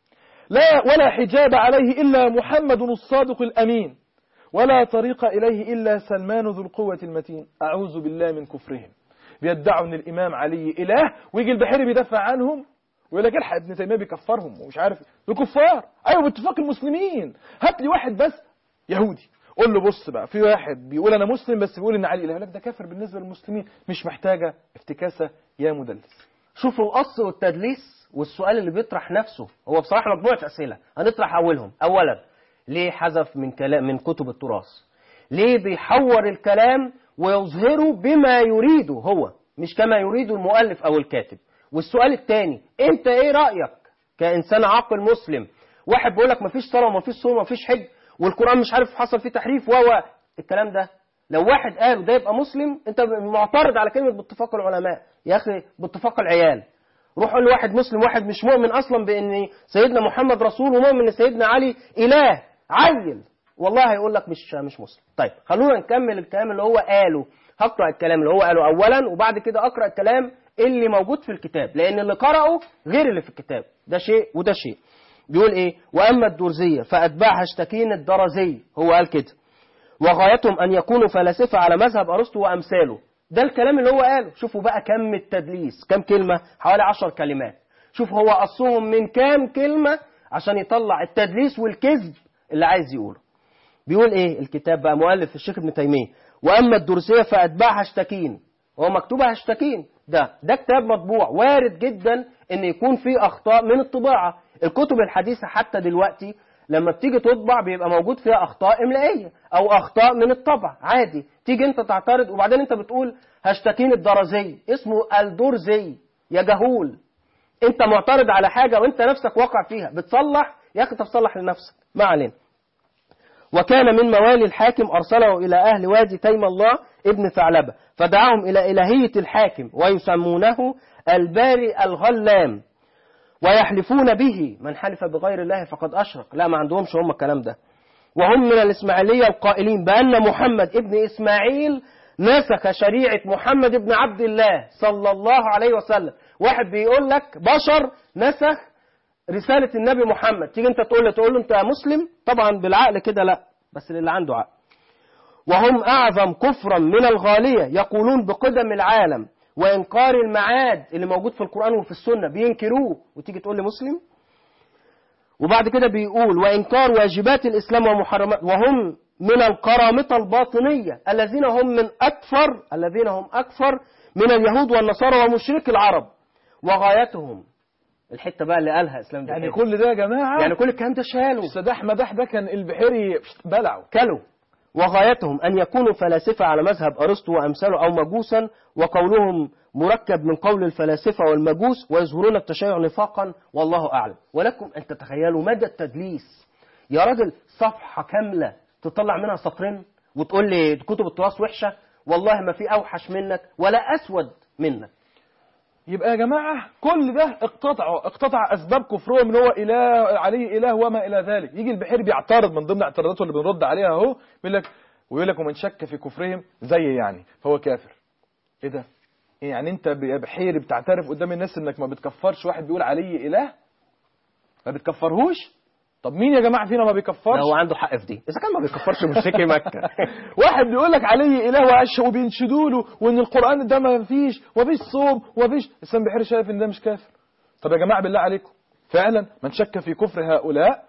لا ولا حجاب عليه الا محمد الصادق الامين ولا طريق إليه إلا سلمان ذو القوة المتين أعوذ بالله من كفرهم بيدعوا أن الإمام علي إله ويجي البحيري بيدافع عنهم ويقول لك الحق ابن تيمية بيكفرهم ومش عارف دول كفار أيوة باتفاق المسلمين هات لي واحد بس يهودي قول له بص بقى في واحد بيقول أنا مسلم بس بيقول إن علي إله يقول لك ده كافر بالنسبة للمسلمين مش محتاجة افتكاسة يا مدلس شوفوا القص والتدليس والسؤال اللي بيطرح نفسه هو بصراحة مجموعة أسئلة هنطرح أولهم أولا ليه حذف من كلام من كتب التراث ليه بيحور الكلام ويظهره بما يريده هو مش كما يريد المؤلف أو الكاتب والسؤال الثاني انت ايه رأيك كإنسان عاقل مسلم واحد بيقول لك مفيش صلاة ومفيش صوم ومفيش حج والقرآن مش عارف حصل فيه تحريف وهو الكلام ده لو واحد قال ده يبقى مسلم انت معترض على كلمة باتفاق العلماء يا اخي باتفاق العيال روح قول لواحد مسلم واحد مش مؤمن اصلا بان سيدنا محمد رسول ومؤمن ان سيدنا علي اله عيل والله هيقول لك مش مش مسلم طيب خلونا نكمل الكلام اللي هو قاله هقرا الكلام اللي هو قاله اولا وبعد كده اقرا الكلام اللي موجود في الكتاب لان اللي قرأه غير اللي في الكتاب ده شيء وده شيء بيقول ايه واما الدرزيه فاتباعها اشتكين الدرزي هو قال كده وغايتهم ان يكونوا فلاسفه على مذهب ارسطو وامثاله ده الكلام اللي هو قاله شوفوا بقى كم التدليس كم كلمه حوالي عشر كلمات شوف هو قصهم من كام كلمه عشان يطلع التدليس والكذب اللي عايز يقوله بيقول ايه الكتاب بقى مؤلف الشيخ ابن تيميه واما الدرسيه فاتباعها اشتكين هو مكتوبها اشتكين ده ده كتاب مطبوع وارد جدا ان يكون فيه اخطاء من الطباعه الكتب الحديثه حتى دلوقتي لما بتيجي تطبع بيبقى موجود فيها اخطاء املائيه او اخطاء من الطبع عادي تيجي انت تعترض وبعدين انت بتقول هشتكين الدرزي اسمه الدرزي يا جهول انت معترض على حاجه وانت نفسك واقع فيها بتصلح يا اخي تصلح لنفسك ما علينا وكان من موالي الحاكم أرسله إلى أهل وادي تيم الله ابن ثعلبة فدعاهم إلى إلهية الحاكم ويسمونه الباري الغلام ويحلفون به من حلف بغير الله فقد أشرك لا ما عندهمش هم الكلام ده وهم من الإسماعيلية القائلين بأن محمد ابن إسماعيل نسخ شريعة محمد ابن عبد الله صلى الله عليه وسلم واحد بيقول لك بشر نسخ رسالة النبي محمد تيجي انت تقول له تقول له انت مسلم طبعا بالعقل كده لا بس للي عنده عقل وهم أعظم كفرا من الغالية يقولون بقدم العالم وإنكار المعاد اللي موجود في القرآن وفي السنة بينكروه وتيجي تقول لي مسلم وبعد كده بيقول وإنكار واجبات الإسلام ومحرمات وهم من القرامطة الباطنية الذين هم من أكثر الذين هم أكثر من اليهود والنصارى ومشرك العرب وغايتهم الحتة بقى اللي قالها إسلام يعني البحيري. كل ده يا جماعه يعني كل الكلام ده شالوا سداح مداح ده كان البحيري بلعه كلوا وغايتهم أن يكونوا فلاسفة على مذهب أرسطو وأمثاله أو مجوسا وقولهم مركب من قول الفلاسفة والمجوس ويظهرون التشيع نفاقا والله أعلم ولكم أن تتخيلوا مدى التدليس يا راجل صفحة كاملة تطلع منها سطرين وتقول لي كتب التراث وحشة والله ما في أوحش منك ولا أسود منك يبقى يا جماعة كل ده اقتطعوا اقتطع أسباب كفرهم اللي هو إله عليه إله وما إلى ذلك يجي البحير بيعترض من ضمن اعتراضاته اللي بنرد عليها أهو بيقول لك ويقول لك ومن شك في كفرهم زي يعني فهو كافر إيه ده؟ إيه يعني أنت يا بحيري بتعترف قدام الناس إنك ما بتكفرش واحد بيقول عليه إله؟ ما بتكفرهوش؟ طب مين يا جماعة فينا ما بيكفرش؟ ده هو عنده حق في دي إذا كان ما بيكفرش مشركي مكة واحد بيقول لك عليه اله وعش وبينشدوا له وان القران ده ما فيش ومفيش صوم ومفيش اسلام بحيري شايف ان ده مش كافر طب يا جماعه بالله عليكم فعلا من شك في كفر هؤلاء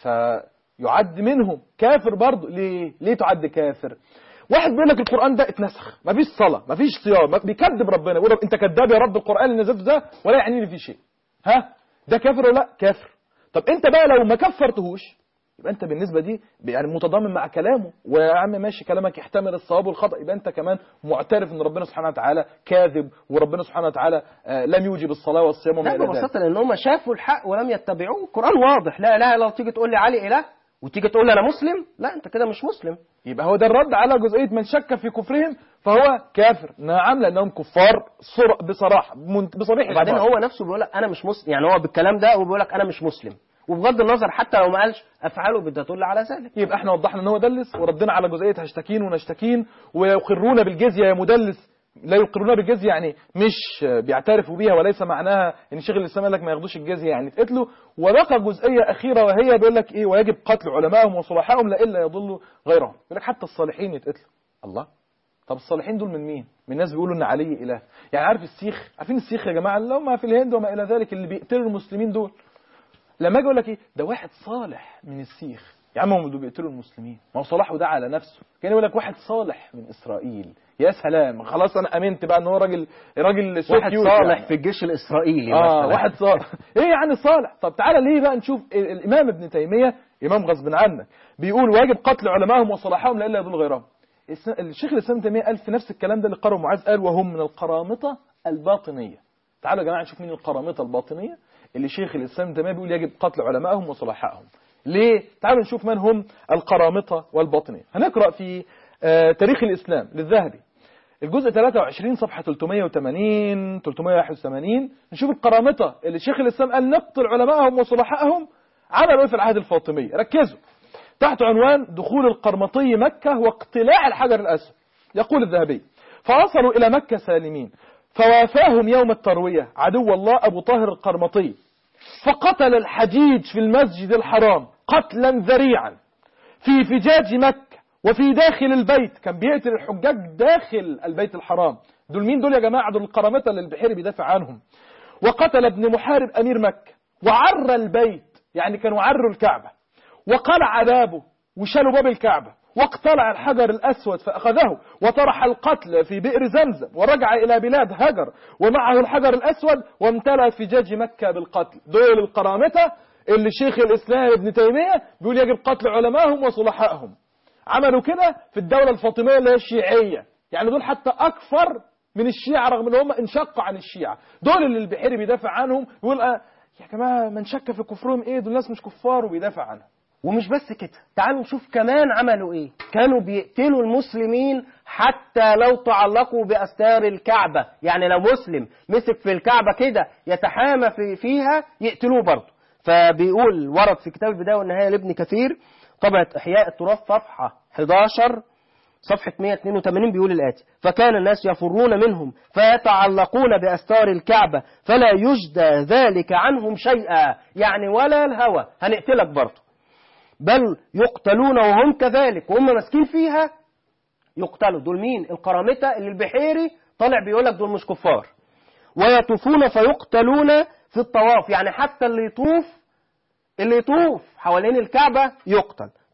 فيعد منهم كافر برضه ليه ليه تعد كافر واحد بيقول لك القران ده اتنسخ مفيش صلاه مفيش صيام ما- بيكذب ربنا يقول له انت كذاب يا رب القران اللي نزلته ده ولا يعنيني فيه شيء ها ده كافر ولا لا كافر طب انت بقى لو ما كفرتهوش يبقى انت بالنسبه دي يعني متضامن مع كلامه ويا عم ماشي كلامك يحتمل الصواب والخطا يبقى انت كمان معترف ان ربنا سبحانه وتعالى كاذب وربنا سبحانه وتعالى آه، لم يوجب الصلاه والصيام وما لا الى ذلك ببساطة لأن هم شافوا الحق ولم يتبعوه القرآن واضح لا إله إلا الله تيجي تقول لي علي إله وتيجي تقول لي أنا مسلم لا أنت كده مش مسلم يبقى هو ده الرد على جزئيه من شك في كفرهم فهو كافر نعم لانهم كفار صر- بصراحه من- بصريح وبعدين العبارة. هو نفسه بيقول لك أنا مش مسلم يعني هو بالكلام ده هو بيقول لك أنا مش مسلم وبغض النظر حتى لو ما قالش أفعاله بتدل على ذلك يبقى احنا وضحنا ان هو دلس وردنا على جزئيه هشتكين ونشتكين ويقرون بالجزيه يا مدلس لا يقرون بالجزيه يعني مش بيعترفوا بيها وليس معناها ان شيخ الاسلام قال لك ما ياخدوش الجزيه يعني اتقتلوا وبقى جزئيه اخيره وهي بيقول لك ايه ويجب قتل علمائهم وصلحائهم لئلا يضلوا غيرهم بيقول لك حتى الصالحين يتقتلوا الله طب الصالحين دول من مين؟ من ناس بيقولوا ان علي اله يعني عارف السيخ عارفين السيخ يا جماعه اللي هم في الهند وما الى ذلك اللي بيقتلوا المسلمين دول لما اجي اقول لك ايه ده واحد صالح من السيخ يا عم هم دول بيقتلوا المسلمين ما هو صلاحه ده على نفسه كان يقول لك واحد صالح من اسرائيل يا سلام خلاص انا امنت بقى ان هو راجل راجل سو واحد كيوت صالح يعني. في الجيش الإسرائيلي اه مثلا واحد صالح ايه يعني صالح طب تعالى ليه بقى نشوف ال- الامام ابن تيميه امام غصب عنك بيقول واجب قتل علمائهم وصلاحهم لئلا يضل غيرهم الس- الشيخ الاسلام ابن تيميه قال في نفس الكلام ده اللي قاله معاذ قال وهم من القرامطه الباطنيه تعالوا يا جماعه نشوف مين القرامطه الباطنيه اللي شيخ الاسلام ابن تيميه بيقول يجب قتل علمائهم وصلاحائهم ليه تعالوا نشوف من هم القرامطه والباطنيه هنقرا في آه، تاريخ الاسلام للذهبي الجزء 23 صفحة 380 381 نشوف القرامطة اللي شيخ الإسلام قال نقتل علمائهم وصلحائهم عملوا ايه في العهد الفاطمي ركزوا تحت عنوان دخول القرمطي مكة واقتلاع الحجر الأسود يقول الذهبي فوصلوا إلى مكة سالمين فوافاهم يوم التروية عدو الله أبو طاهر القرمطي فقتل الحجيج في المسجد الحرام قتلا ذريعا في فجاج مكة وفي داخل البيت كان بيقتل الحجاج داخل البيت الحرام دول مين دول يا جماعة دول القرامطة اللي البحيري بيدافع عنهم وقتل ابن محارب أمير مكة وعر البيت يعني كانوا عروا الكعبة وقلع بابه وشالوا باب الكعبة واقتلع الحجر الأسود فأخذه وطرح القتل في بئر زمزم ورجع إلى بلاد هجر ومعه الحجر الأسود وامتلأ فجاج مكة بالقتل دول القرامطة اللي شيخ الإسلام ابن تيمية بيقول يجب قتل علمائهم وصلحائهم عملوا كده في الدولة الفاطمية اللي هي الشيعية يعني دول حتى أكثر من الشيعة رغم ان هم انشقوا عن الشيعة دول اللي البحيري بيدافع عنهم يقول آه يا جماعة من شك في كفرهم ايه دول ناس مش كفار وبيدافع عنهم ومش بس كده تعالوا نشوف كمان عملوا ايه كانوا بيقتلوا المسلمين حتى لو تعلقوا بأستار الكعبة يعني لو مسلم مسك في الكعبة كده يتحامى في فيها يقتلوه برضه فبيقول ورد في كتاب البداية والنهاية لابن كثير طبعة إحياء التراث صفحة 11 صفحة 182 بيقول الآتي فكان الناس يفرون منهم فيتعلقون بأستار الكعبة فلا يجدى ذلك عنهم شيئا يعني ولا الهوى هنقتلك برضه بل يقتلون وهم كذلك وهم ماسكين فيها يقتلوا دول مين القرامطة اللي البحيري طالع بيقول لك دول مش كفار ويطوفون فيقتلون في الطواف يعني حتى اللي يطوف اللي يطوف حوالين الكعبة يقتل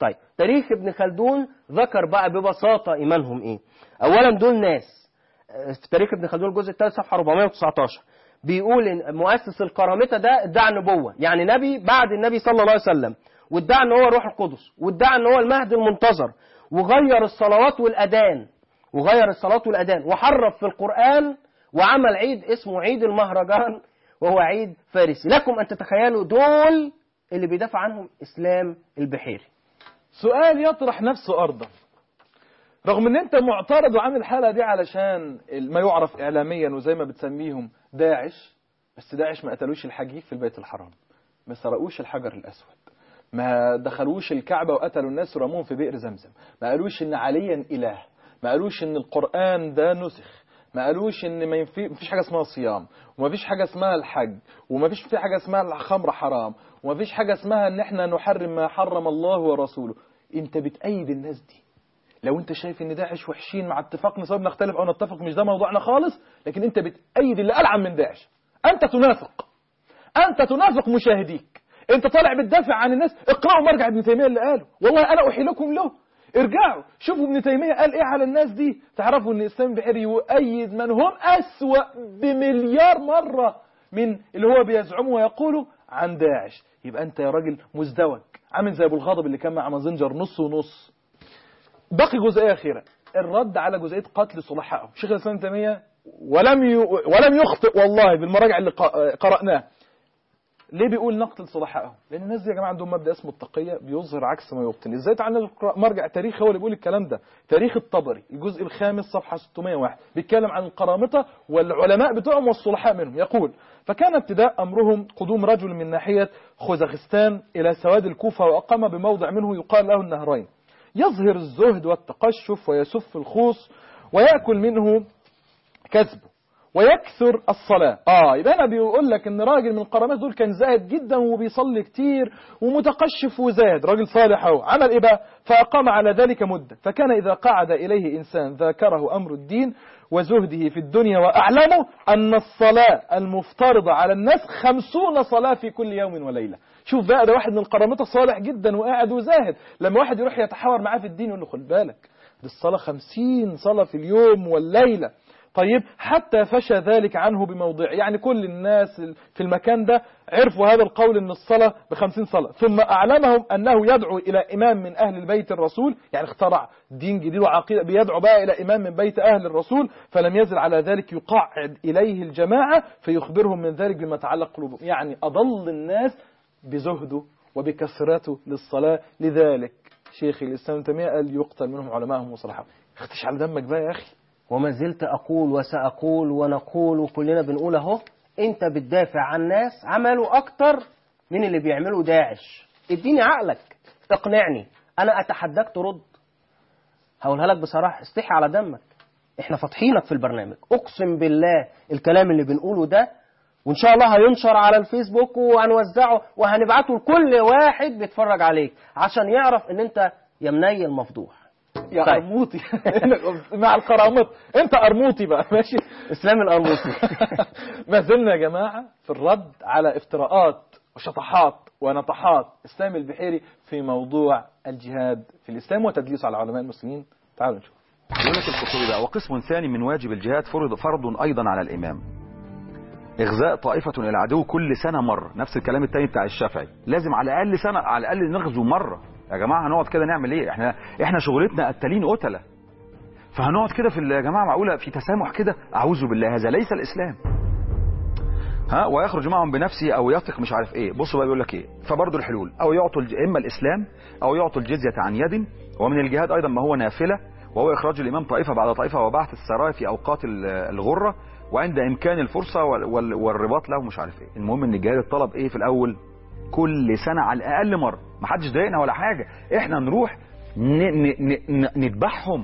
طيب تاريخ ابن خلدون ذكر بقى ببساطة إيمانهم إيه أولا دول ناس آه، في تاريخ ابن خلدون الجزء الثالث صفحة 419 بيقول إن مؤسس القرامطة ده ادعى النبوة يعني نبي بعد النبي صلى الله عليه وسلم وادعى ان هو روح القدس وادعى ان هو المهدي المنتظر وغير الصلوات والأذان وغير الصلاة والأذان وحرف في القرآن وعمل عيد اسمه عيد المهرجان وهو عيد فارسي لكم أن تتخيلوا دول اللي بيدافع عنهم إسلام البحيري سؤال يطرح نفسه أرضا رغم ان انت معترض وعامل الحلقة دي علشان ما يعرف اعلاميا وزي ما بتسميهم داعش بس داعش ما قتلوش الحجيج في البيت الحرام ما سرقوش الحجر الاسود ما دخلوش الكعبة وقتلوا الناس ورموهم في بئر زمزم ما قالوش ان عليا اله ما قالوش ان القرآن ده نسخ ما قالوش ان ما ينفي مفيش حاجه اسمها صيام وما فيش حاجه اسمها الحج وما فيش في حاجه اسمها الخمر حرام وما فيش حاجه اسمها ان احنا نحرم ما حرم الله ورسوله انت بتأيد الناس دي لو انت شايف ان داعش وحشين مع اتفاقنا سواء نختلف او نتفق مش ده موضوعنا خالص لكن انت بتأيد اللي ألعن من داعش انت تنافق انت تنافق مشاهديك انت طالع بتدافع عن الناس اقرأوا مرجع ابن تيمية اللي قاله والله انا احيلكم له ارجعوا شوفوا ابن تيمية قال ايه على الناس دي تعرفوا ان الاسلام البحيري يؤيد من هم اسوأ بمليار مرة من اللي هو بيزعمه ويقوله عن داعش يبقى انت يا راجل مزدوج عامل زي ابو الغضب اللي كان مع مازنجر نص ونص باقي جزئيه اخيره الرد على جزئيه قتل صلحائه شيخ الاسلام ابن تيميه ولم ي... ولم يخطئ والله بالمراجع اللي ق- قرأناه ليه بيقول نقتل صلحائهم؟ لان الناس دي يا جماعه عندهم مبدا اسمه التقيه بيظهر عكس ما يبطن، ازاي تعالى نقرا مرجع تاريخ هو اللي بيقول الكلام ده، تاريخ الطبري الجزء الخامس صفحه 601 بيتكلم عن القرامطه والعلماء بتوعهم والصلحاء منهم، يقول: فكان ابتداء امرهم قدوم رجل من ناحيه خوزغستان الى سواد الكوفه واقام بموضع منه يقال له النهرين. يظهر الزهد والتقشف ويسف الخوص ويأكل منه كسبه ويكثر الصلاة اه يبقى انا بيقول لك ان راجل من القرامات دول كان زاهد جدا وبيصلي كتير ومتقشف وزاهد راجل صالح اهو عمل ايه بقى فاقام على ذلك مدة فكان اذا قعد اليه انسان ذاكره امر الدين وزهده في الدنيا واعلمه ان الصلاة المفترضة على الناس خمسون صلاة في كل يوم وليلة شوف بقى ده واحد من القرامطة صالح جدا وقاعد وزاهد لما واحد يروح يتحاور معاه في الدين يقول له خد بالك دي الصلاة خمسين صلاة في اليوم والليلة طيب حتى فشى ذلك عنه بموضع يعني كل الناس في المكان ده عرفوا هذا القول ان الصلاة بخمسين صلاة ثم اعلمهم انه يدعو الى امام من اهل البيت الرسول يعني اخترع دين جديد وعقيدة بيدعو بقى الى امام من بيت اهل الرسول فلم يزل على ذلك يقعد اليه الجماعة فيخبرهم من ذلك بما تعلق قلوبهم يعني اضل الناس بزهده وبكثرته للصلاة لذلك شيخ الاسلام ابن تيمية قال يقتل منهم علماءهم وصلاحهم اختش على دمك بقى يا اخي وما زلت أقول وسأقول ونقول وكلنا بنقول أهو أنت بتدافع عن ناس عملوا أكتر من اللي بيعملوا داعش اديني عقلك اقنعني أنا أتحداك ترد هقولها لك بصراحة استحي على دمك احنا فاتحينك في البرنامج اقسم بالله الكلام اللي بنقوله ده وان شاء الله هينشر على الفيسبوك وهنوزعه وهنبعته لكل واحد بيتفرج عليك عشان يعرف ان انت يا منيل مفضوح يا طيب. قرموطي مع القرامط انت قرموطي بقى ماشي اسلام القرموطي ما زلنا يا جماعة في الرد على افتراءات وشطحات ونطحات اسلام البحيري في موضوع الجهاد في الاسلام وتدليسه على علماء المسلمين تعالوا نشوف يقول لك القرطبي بقى وقسم ثاني من واجب الجهاد فرض فرض ايضا على الامام اغزاء طائفة الى العدو كل سنة مرة نفس الكلام التاني بتاع الشافعي لازم على الاقل سنة على الاقل نغزو مرة يا جماعة هنقعد كده نعمل ايه احنا احنا شغلتنا قتالين قتلة فهنقعد كده في ال- يا جماعة معقولة في تسامح كده اعوذ بالله هذا ليس الاسلام ها ويخرج معهم بنفسه او يثق مش عارف ايه بصوا بقى بيقول لك ايه فبرضه الحلول او يعطوا الج- اما الاسلام او يعطوا الجزيه عن يد ومن الجهاد ايضا ما هو نافله وهو اخراج الامام طائفه بعد طائفه وبعث السرايا في اوقات ال- الغره وعند امكان الفرصه وال- وال- والرباط له مش عارف ايه المهم ان الجهاد الطلب ايه في الاول كل سنه على الاقل مره ما حدش ضايقنا ولا حاجه احنا نروح ن- ن- ن- ن- نذبحهم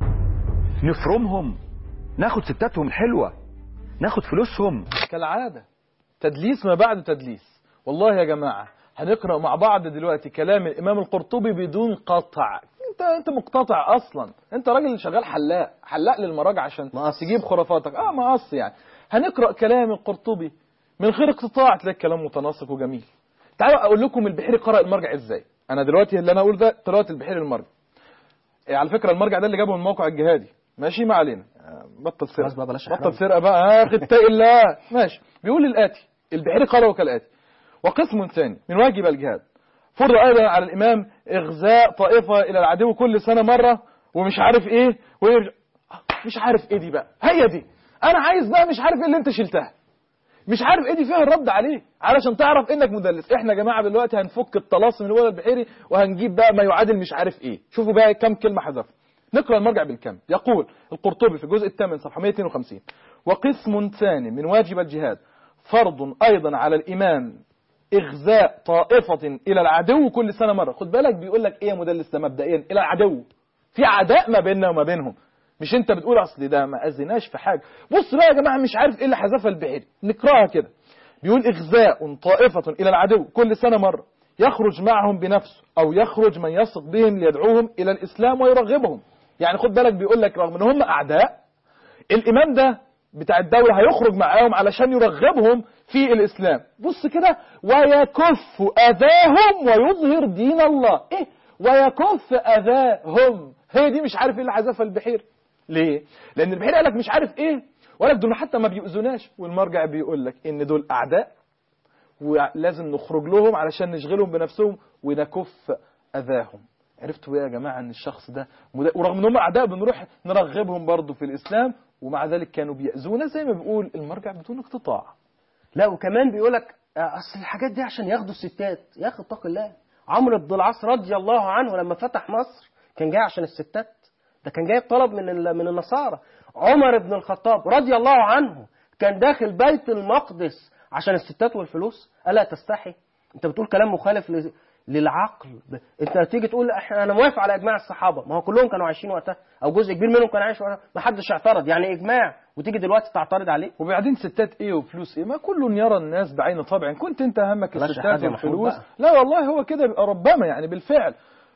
نفرمهم ناخد ستاتهم الحلوه ناخد فلوسهم كالعادة تدليس ما بعد تدليس والله يا جماعة هنقرأ مع بعض دلوقتي كلام الإمام القرطبي بدون قطع انت انت مقتطع اصلا انت راجل شغال حلاق حلاق للمراجع عشان مقص. تجيب خرافاتك اه مقص يعني هنقرأ كلام القرطبي من غير اقتطاع تلاقي كلام متناسق وجميل تعالوا اقول لكم البحيري قرأ المرجع ازاي انا دلوقتي اللي انا اقول ده قراءه البحيري المرجع إيه على فكره المرجع ده اللي جابه من الموقع الجهادي ماشي ما علينا آه، بطل سرقه خلاص بقى بلاش بطل إحراج. سرقه بقى يا اخي اتقي الله ماشي بيقول الاتي البحيري قاله كالاتي وقسم ثاني من واجب الجهاد فرض ايضا على الامام اغزاء طائفه الى العدو كل سنه مره ومش عارف ايه ويرجع مش عارف ايه دي بقى هي دي انا عايز بقى مش عارف ايه اللي انت شلتها مش عارف ايه دي فيها الرد عليه علشان تعرف انك مدلس احنا يا جماعه دلوقتي هنفك الطلاسم اللي هو البحيري وهنجيب بقى ما يعادل مش عارف ايه شوفوا بقى كم كلمه حذف نقرا المرجع بالكم يقول القرطبي في الجزء الثامن صفحه 152 وقسم ثاني من واجب الجهاد فرض ايضا على الامام اغزاء طائفه الى العدو كل سنه مره خد بالك بيقول لك ايه يا مدلس ده مبدئيا الى العدو في عداء ما بيننا وما بينهم مش انت بتقول اصل ده ما اذناش في حاجه بص بقى يا جماعه مش عارف ايه اللي حذفها البحيري نقراها كده بيقول اغزاء طائفه الى العدو كل سنه مره يخرج معهم بنفسه او يخرج من يثق بهم ليدعوهم الى الاسلام ويرغبهم يعني خد بالك بيقول لك رغم ان هم اعداء الامام ده بتاع الدولة هيخرج معاهم علشان يرغبهم في الإسلام بص كده ويكف أذاهم ويظهر دين الله إيه ويكف أذاهم هي دي مش عارف إيه اللي حذفها البحير ليه لأن البحير قال لك مش عارف إيه ولا دول حتى ما بيؤذوناش والمرجع بيقول لك إن دول أعداء ولازم نخرج لهم علشان نشغلهم بنفسهم ونكف أذاهم عرفتوا ايه يا جماعه ان الشخص ده مد... ورغم ان هم اعداء بنروح نرغبهم برضه في الاسلام ومع ذلك كانوا بيأذونا زي ما بيقول المرجع بدون اقتطاع لا وكمان بيقول لك اصل الحاجات دي عشان ياخدوا الستات يا اخي اتق الله عمرو بن العاص رضي الله عنه لما فتح مصر كان جاي عشان الستات ده كان جايب طلب من ال- من النصارى عمر بن الخطاب رضي الله عنه كان داخل بيت المقدس عشان الستات والفلوس الا تستحي انت بتقول كلام مخالف ل- للعقل ب- انت تيجي تقول احنا انا موافق على اجماع الصحابه ما هو كلهم كانوا عايشين وقتها او جزء كبير منهم كان عايش وقتها ما حدش اعترض يعني اجماع وتيجي دلوقتي تعترض عليه وبعدين ستات ايه وفلوس ايه ما كل يرى الناس بعين طبع كنت انت همك بلاش الستات حاجة محمود والفلوس بقى. لا والله هو كده بيبقى ربما يعني بالفعل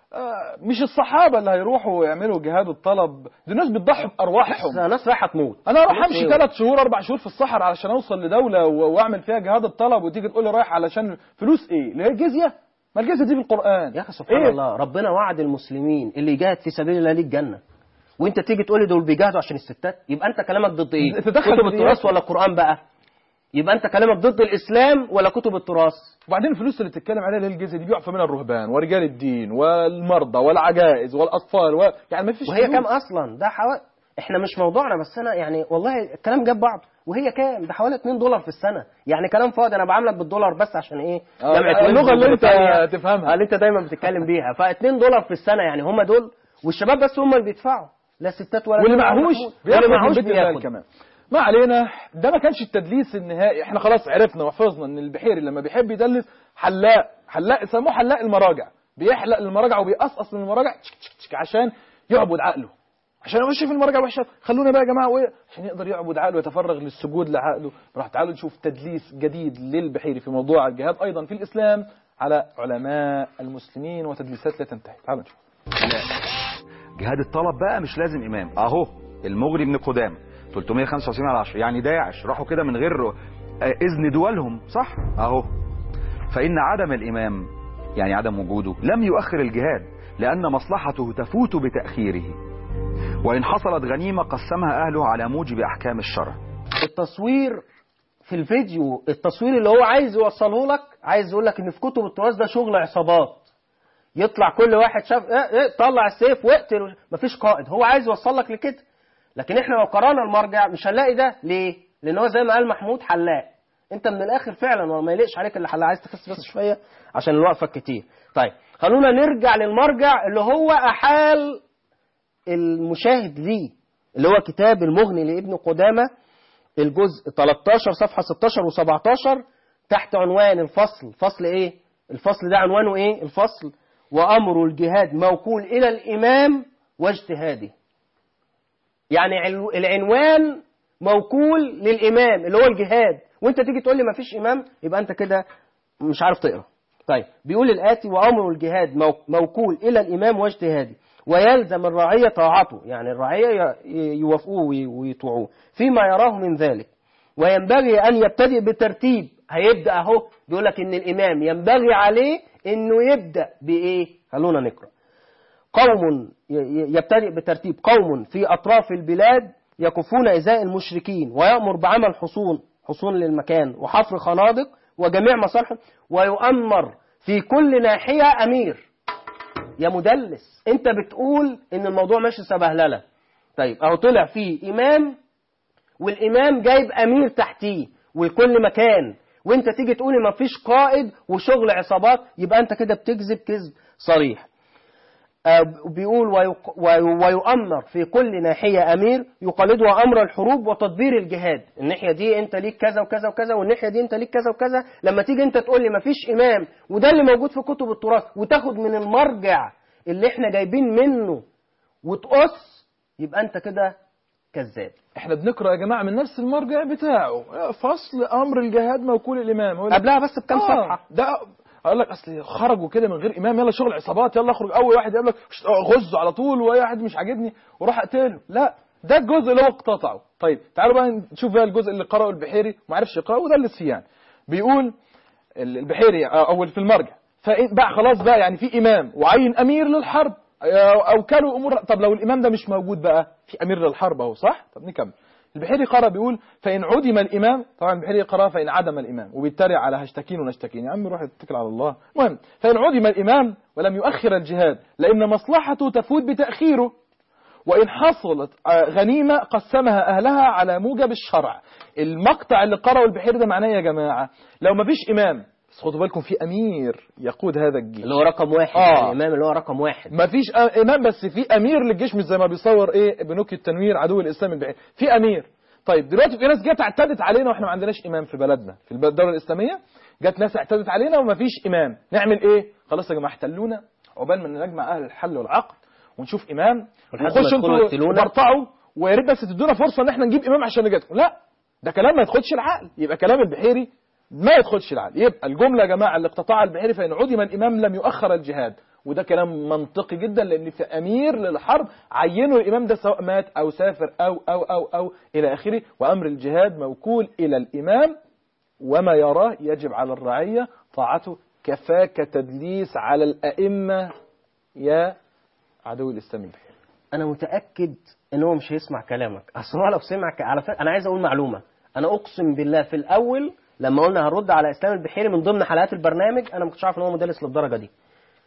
آه مش الصحابه اللي هيروحوا ويعملوا جهاد الطلب دي ناس بتضحي بارواحهم ناس رايحه تموت انا اروح فلوس امشي إيه؟ ثلاث شهور اربع شهور في الصحراء علشان اوصل لدوله و- واعمل فيها جهاد الطلب وتيجي تقول لي رايح علشان فلوس ايه اللي هي الجزيه ما الجزيه دي بالقران يا اخي سبحان إيه؟ الله ربنا وعد المسلمين اللي يجاهد في سبيل الله ليه الجنه وانت تيجي تقول لي دول بيجاهدوا عشان الستات يبقى انت كلامك ضد ايه تدخل كتب في التراث دياتك. ولا القران بقى يبقى انت كلامك ضد الاسلام ولا كتب التراث وبعدين الفلوس اللي بتتكلم عليها اللي هي الجزيه دي بيعفى منها الرهبان ورجال الدين والمرضى والعجائز والاطفال و... يعني ما فيش وهي فلوس. كام اصلا ده حوالي احنا مش موضوعنا بس انا يعني والله الكلام جاب بعض وهي كام ده حوالي 2 دولار في السنه يعني كلام فاضي انا بعاملك بالدولار بس عشان ايه آه، جامعة اللغة ويلز اللي انت وبريطانيا. تفهمها. آه، اللي انت دايما بتتكلم بيها ف 2 دولار في السنه يعني هم دول والشباب بس هم اللي بيدفعوا لا ستات ولا واللي دول ولا معهوش محمود. بياخد واللي من معهوش بيت المال بياخد كمان ما علينا ده ما كانش التدليس النهائي احنا خلاص عرفنا وحفظنا ان البحيري لما بيحب يدلس حلاق حلاق يسموه حلاق المراجع بيحلق المراجع وبيقصقص من المراجع تشك تشك تشك عشان يعبد عقله عشان هو شايف المراجع وحشه خلونا بقى يا جماعه وايه عشان يقدر يعبد عقله ويتفرغ للسجود لعقله راح تعالوا نشوف تدليس جديد للبحيري في موضوع الجهاد ايضا في الاسلام على علماء المسلمين وتدليسات لا تنتهي تعالوا نشوف جهاد الطلب بقى مش لازم امام اهو المغري بن قدامه 395 على 10 يعني داعش راحوا كده من غير آه، اذن دولهم صح اهو فان عدم الامام يعني عدم وجوده لم يؤخر الجهاد لان مصلحته تفوت بتاخيره وان حصلت غنيمه قسمها اهله على موجب احكام الشرع التصوير في الفيديو التصوير اللي هو عايز يوصله لك عايز يقول لك ان في كتب التراث ده شغل عصابات يطلع كل واحد شاف ايه ايه طلع السيف واقتل مفيش قائد هو عايز يوصل لك لكده لكن احنا لو قرانا المرجع مش هنلاقي ده ليه لان هو زي ما قال محمود حلاق انت من الاخر فعلا وما يليقش عليك اللي حلاق عايز تخس بس شويه عشان الوقفه كتير طيب خلونا نرجع للمرجع اللي هو احال المشاهد ليه اللي هو كتاب المغني لابن قدامه الجزء 13 صفحة 16 و17 تحت عنوان الفصل فصل ايه الفصل ده عنوانه ايه الفصل وأمر الجهاد موكول إلى الإمام واجتهاده يعني عل- العنوان موكول للإمام اللي هو الجهاد وانت تيجي تقول لي ما فيش إمام يبقى انت كده مش عارف تقرأ طيب بيقول الآتي وأمر الجهاد مو- موكول إلى الإمام واجتهاده ويلزم الرعية طاعته يعني الرعية ي- يوافقوه وي- ويطوعوه فيما يراه من ذلك وينبغي أن يبتدئ بترتيب هيبدأ أهو بيقول لك إن الإمام ينبغي عليه انه يبدا بايه خلونا نقرا قوم ي- ي- يبتدئ بترتيب قوم في اطراف البلاد يكفون ازاء المشركين ويامر بعمل حصون حصون للمكان وحفر خنادق وجميع مصالح ويؤمر في كل ناحيه امير يا مدلس انت بتقول ان الموضوع ماشي سبهلله طيب اهو طلع فيه امام والامام جايب امير تحتيه والكل مكان وانت تيجي تقول ما فيش قائد وشغل عصابات يبقى انت كده بتكذب كذب صريح آه، بيقول ويق- وي- ويؤمر في كل ناحية أمير يقلده أمر الحروب وتدبير الجهاد الناحية دي أنت ليك كذا وكذا وكذا والناحية دي أنت ليك كذا وكذا لما تيجي أنت تقول لي مفيش إمام وده اللي موجود في كتب التراث وتاخد من المرجع اللي احنا جايبين منه وتقص يبقى أنت كده كذاب احنا بنقرا يا جماعه من نفس المرجع بتاعه فصل امر الجهاد موكول الامام هو قبلها بس بكام صفحة ده اقول لك اصل خرجوا كده من غير امام يلا شغل عصابات يلا اخرج اول واحد يقول لك شت- غزه على طول واي واحد مش عاجبني وراح اقتله لا ده الجزء اللي هو اقتطعه طيب تعالوا بقى نشوف بقى الجزء اللي قرأه البحيري وما عرفش يقرأه ودلس فيه يعني بيقول ال- البحيري آه، اول في المرجع فإن بقى خلاص بقى يعني في امام وعين امير للحرب آه، او كانوا امور طب لو الامام ده مش موجود بقى في امير للحرب اهو صح طب نكمل البحيري قرأ بيقول فإن عدم الإمام طبعا البحيري قرأ فإن عدم الإمام وبيتريق على هشتكين ونشتكين يا عم روح اتكل على الله المهم فإن عدم الإمام ولم يؤخر الجهاد لأن مصلحته تفوت بتأخيره وإن حصلت آه، غنيمة قسمها أهلها على موجب الشرع المقطع اللي قرأه البحيري ده معناه إيه يا جماعة لو ما فيش إمام بس خدوا بالكم في أمير يقود هذا الجيش اللي هو رقم واحد آه. الإمام اللي هو رقم واحد ما فيش أ- امام بس في امير للجيش مش زي ما بيصور ايه بنوك التنوير عدو الاسلام البعيد في امير طيب دلوقتي في ناس جت اعتدت علينا واحنا ما عندناش امام في بلدنا في الب- الدوله الاسلاميه جت ناس اعتدت علينا وما فيش امام نعمل ايه خلاص يا جماعه احتلونا عقبال ما نجمع اهل الحل والعقد ونشوف امام ولحد ما ونخش يدخلوا انتوا يقتلونا. برطعوا ويا ريت بس تدونا فرصه ان احنا نجيب امام عشان نجاتكم لا ده كلام ما يدخلش العقل يبقى كلام البحيري ما يدخلش العقل يبقى الجمله يا جماعه اللي اقتطعها البحيري فان عدم الامام لم يؤخر الجهاد وده كلام منطقي جدا لان في امير للحرب عينوا الامام ده سواء مات او سافر او او او او الى اخره وامر الجهاد موكول الى الامام وما يراه يجب على الرعيه طاعته كفاك تدليس على الائمه يا عدو الاسلام البحيري انا متاكد ان هو مش هيسمع كلامك اصل هو لو سمع ك... على فكره انا عايز اقول معلومه انا اقسم بالله في الاول لما قلنا هنرد على اسلام البحيري من ضمن حلقات البرنامج انا ما كنتش عارف ان هو مدرس للدرجه دي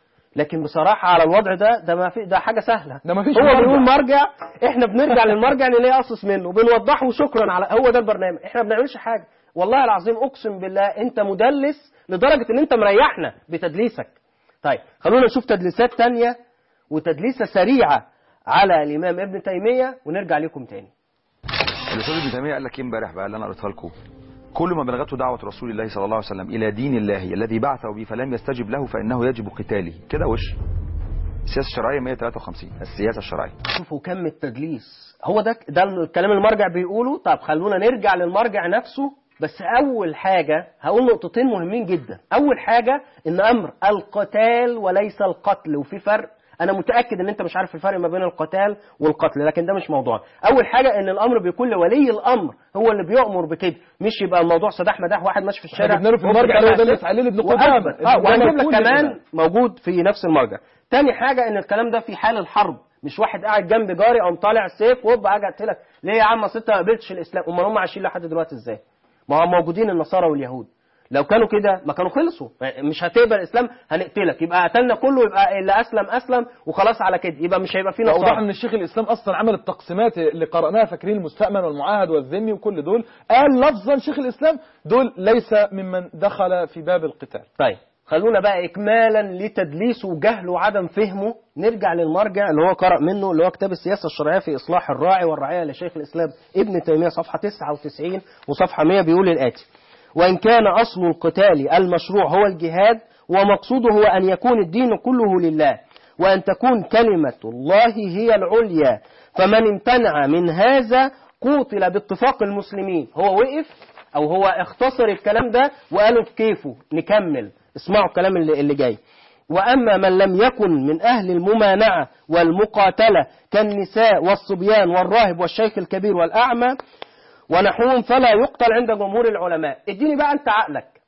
لكن بصراحه على الوضع ده ده ما في ده حاجه سهله ده ما فيش هو مرجع. بيقول مرجع احنا بنرجع للمرجع نلاقي قصص منه بنوضحه شكرا على هو ده البرنامج احنا ما بنعملش حاجه والله العظيم اقسم بالله انت مدلس لدرجه ان انت مريحنا بتدليسك طيب خلونا نشوف تدليسات تانية وتدليسة سريعة على الإمام ابن تيمية ونرجع لكم تاني الاستاذ ابن تيميه قال لك ايه امبارح بقى اللي انا قريتها لكم كل ما بلغته دعوه رسول الله صلى الله عليه وسلم الى دين الله الذي بعثه به فلم يستجب له فانه يجب قتاله كده وش السياسه الشرعيه 153 السياسه الشرعيه شوفوا كم التدليس هو ده ده الكلام المرجع بيقوله طب خلونا نرجع للمرجع نفسه بس أول حاجة هقول نقطتين مهمين جدا أول حاجة إن أمر القتال وليس القتل وفي فرق أنا متأكد إن أنت مش عارف الفرق ما بين القتال والقتل لكن ده مش موضوع أول حاجة إن الأمر بيكون لولي الأمر هو اللي بيأمر بكده مش يبقى الموضوع سداح مداح واحد ماشي في الشارع جبنا له في هوب المرجع جمع اللي هو دلس ست عليه ابن وأثبت. قدامة. اه إن ده وهنجيب لك مفهوم كمان الإمام. موجود في نفس المرجع تاني حاجة ان الكلام ده في حال الحرب مش واحد قاعد جنب جاري قام طالع السيف وهوب اجي اقتلك ليه يا عم اصل انت ما قبلتش الاسلام امال هم عايشين لحد دلوقتي ازاي ما هم موجودين النصارى واليهود لو كانوا كده ما كانوا خلصوا مش هتقبل الاسلام هنقتلك يبقى قتلنا كله يبقى اللي اسلم اسلم وخلاص على كده يبقى مش هيبقى في اوضح نصارى ان الشيخ الاسلام اصلا عمل التقسيمات اللي قراناها فاكرين المستأمن والمعاهد والذمي وكل دول قال لفظا شيخ الاسلام دول ليس ممن دخل في باب القتال طيب خلونا بقى إكمالا لتدليسه وجهله وعدم فهمه نرجع للمرجع اللي هو قرأ منه اللي هو كتاب السياسة الشرعية في إصلاح الراعي والرعية لشيخ الإسلام ابن تيمية صفحة 99 وصفحة 100 بيقول الآتي وإن كان أصل القتال المشروع هو الجهاد ومقصوده هو أن يكون الدين كله لله وأن تكون كلمة الله هي العليا فمن امتنع من هذا قوتل باتفاق المسلمين هو وقف أو هو اختصر الكلام ده وقالوا في كيفه نكمل اسمعوا الكلام اللي, اللي جاي وأما من لم يكن من أهل الممانعة والمقاتلة كالنساء والصبيان والراهب والشيخ الكبير والأعمى ونحوهم فلا يقتل عند جمهور العلماء اديني بقى أنت عقلك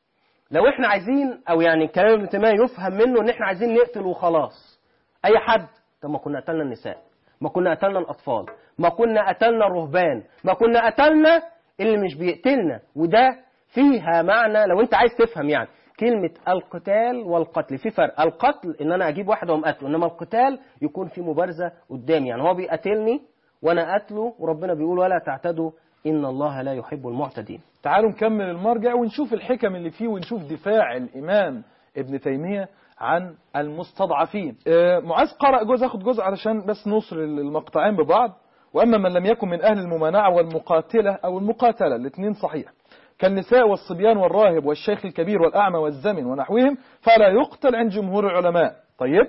لو احنا عايزين او يعني كلام ابن تيميه يفهم منه ان احنا عايزين نقتل وخلاص اي حد طب ما كنا قتلنا النساء ما كنا قتلنا الاطفال ما كنا قتلنا الرهبان ما كنا قتلنا اللي مش بيقتلنا وده فيها معنى لو انت عايز تفهم يعني كلمة القتال والقتل في فرق القتل ان انا اجيب واحد واقوم قتله انما القتال يكون في مبارزة قدامي يعني هو بيقاتلني وانا قتله وربنا بيقول ولا تعتدوا ان الله لا يحب المعتدين تعالوا نكمل المرجع ونشوف الحكم اللي فيه ونشوف دفاع الإمام ابن تيمية عن المستضعفين آه، معاذ قرأ جزء أخذ جزء علشان بس نوصل المقطعين ببعض وأما من لم يكن من أهل الممانعة والمقاتلة أو المقاتلة الاثنين صحيح كالنساء والصبيان والراهب والشيخ الكبير والأعمى والزمن ونحوهم فلا يقتل عند جمهور العلماء طيب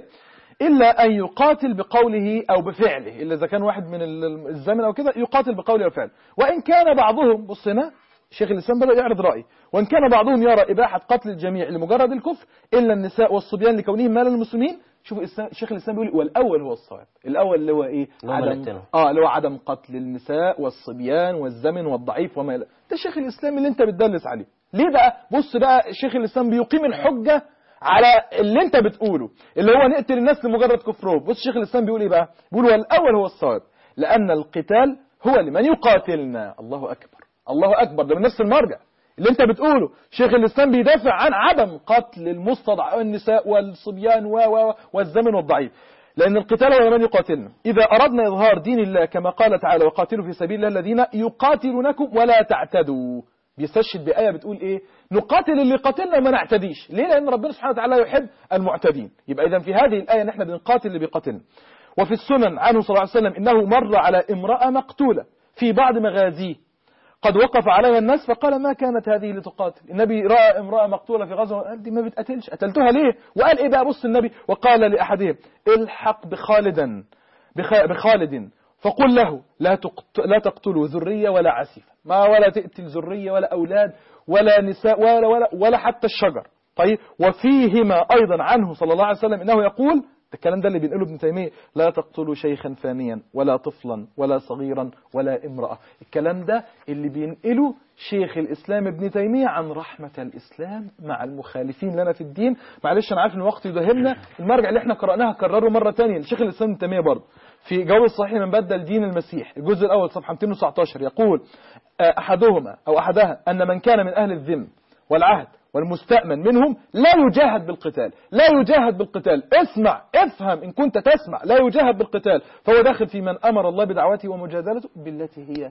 إلا أن يقاتل بقوله أو بفعله إلا إذا كان واحد من ال- الزمن أو كده يقاتل بقوله أو فعله وإن كان بعضهم بص هنا شيخ الإسلام بدأ يعرض رأي وإن كان بعضهم يرى إباحة قتل الجميع لمجرد الكفر إلا النساء والصبيان لكونهم مال المسلمين شوف الإسلام- شيخ الإسلام بيقول والأول هو الصواب الأول اللي هو إيه اللي هم نقتلهم. اه اللي هو عدم قتل النساء والصبيان والزمن والضعيف وما إلى ده شيخ الإسلام اللي أنت بتدلس عليه ليه بقى بص بقى شيخ الإسلام بيقيم الحجة على اللي انت بتقوله اللي هو نقتل الناس لمجرد كفرهم بص شيخ الإسلام بيقول ايه بقى بيقول والأول هو الصواب لأن القتال هو لمن يقاتلنا الله أكبر الله أكبر ده من نفس المرجع اللي انت بتقوله شيخ الإسلام بيدافع عن عدم قتل المستضعف النساء والصبيان و و والزمن والضعيف لأن القتال هو لمن يقاتلنا إذا أردنا إظهار دين الله كما قال تعالى وقاتلوا في سبيل الله الذين يقاتلونكم ولا تعتدوا بيستشهد بآية بتقول إيه نقاتل اللي قاتلنا وما نعتديش ليه لأن ربنا سبحانه وتعالى يحب المعتدين يبقى إذا في هذه الآية نحن بنقاتل اللي بيقاتلنا وفي السنن عنه صلى الله عليه وسلم إنه مر على امرأة مقتولة في بعض مغازيه قد وقف عليها الناس فقال ما كانت هذه لتقاتل النبي رأى امرأة مقتولة في غزوة قال دي ما بتقتلش قتلتها ليه وقال ايه بقى بص النبي وقال لأحدهم الحق بخالدا بخ- بخالد فقل له لا تقت- لا تقتلوا ذرية ولا عسيفة ما ولا تقتل ذرية ولا أولاد ولا نساء ولا ولا ولا حتى الشجر طيب وفيهما أيضا عنه صلى الله عليه وسلم إنه يقول ده الكلام ده اللي بينقله ابن تيمية لا تقتلوا شيخا فانيا ولا طفلا ولا صغيرا ولا امرأة الكلام ده اللي بينقله شيخ الإسلام ابن تيمية عن رحمة الإسلام مع المخالفين لنا في الدين معلش أنا عارف إن الوقت يداهمنا المرجع اللي احنا قرأناها كرره مرة تانية لشيخ الإسلام ابن تيمية برضه في جواب الصحيح من بدل دين المسيح الجزء الأول صفحة 219 يقول آه، أحدهما أو أحدها أن من كان من أهل الذم والعهد والمستأمن منهم لا يجاهد بالقتال لا يجاهد بالقتال اسمع افهم إن كنت تسمع لا يجاهد بالقتال فهو داخل في من أمر الله بدعوته ومجادلته بالتي هي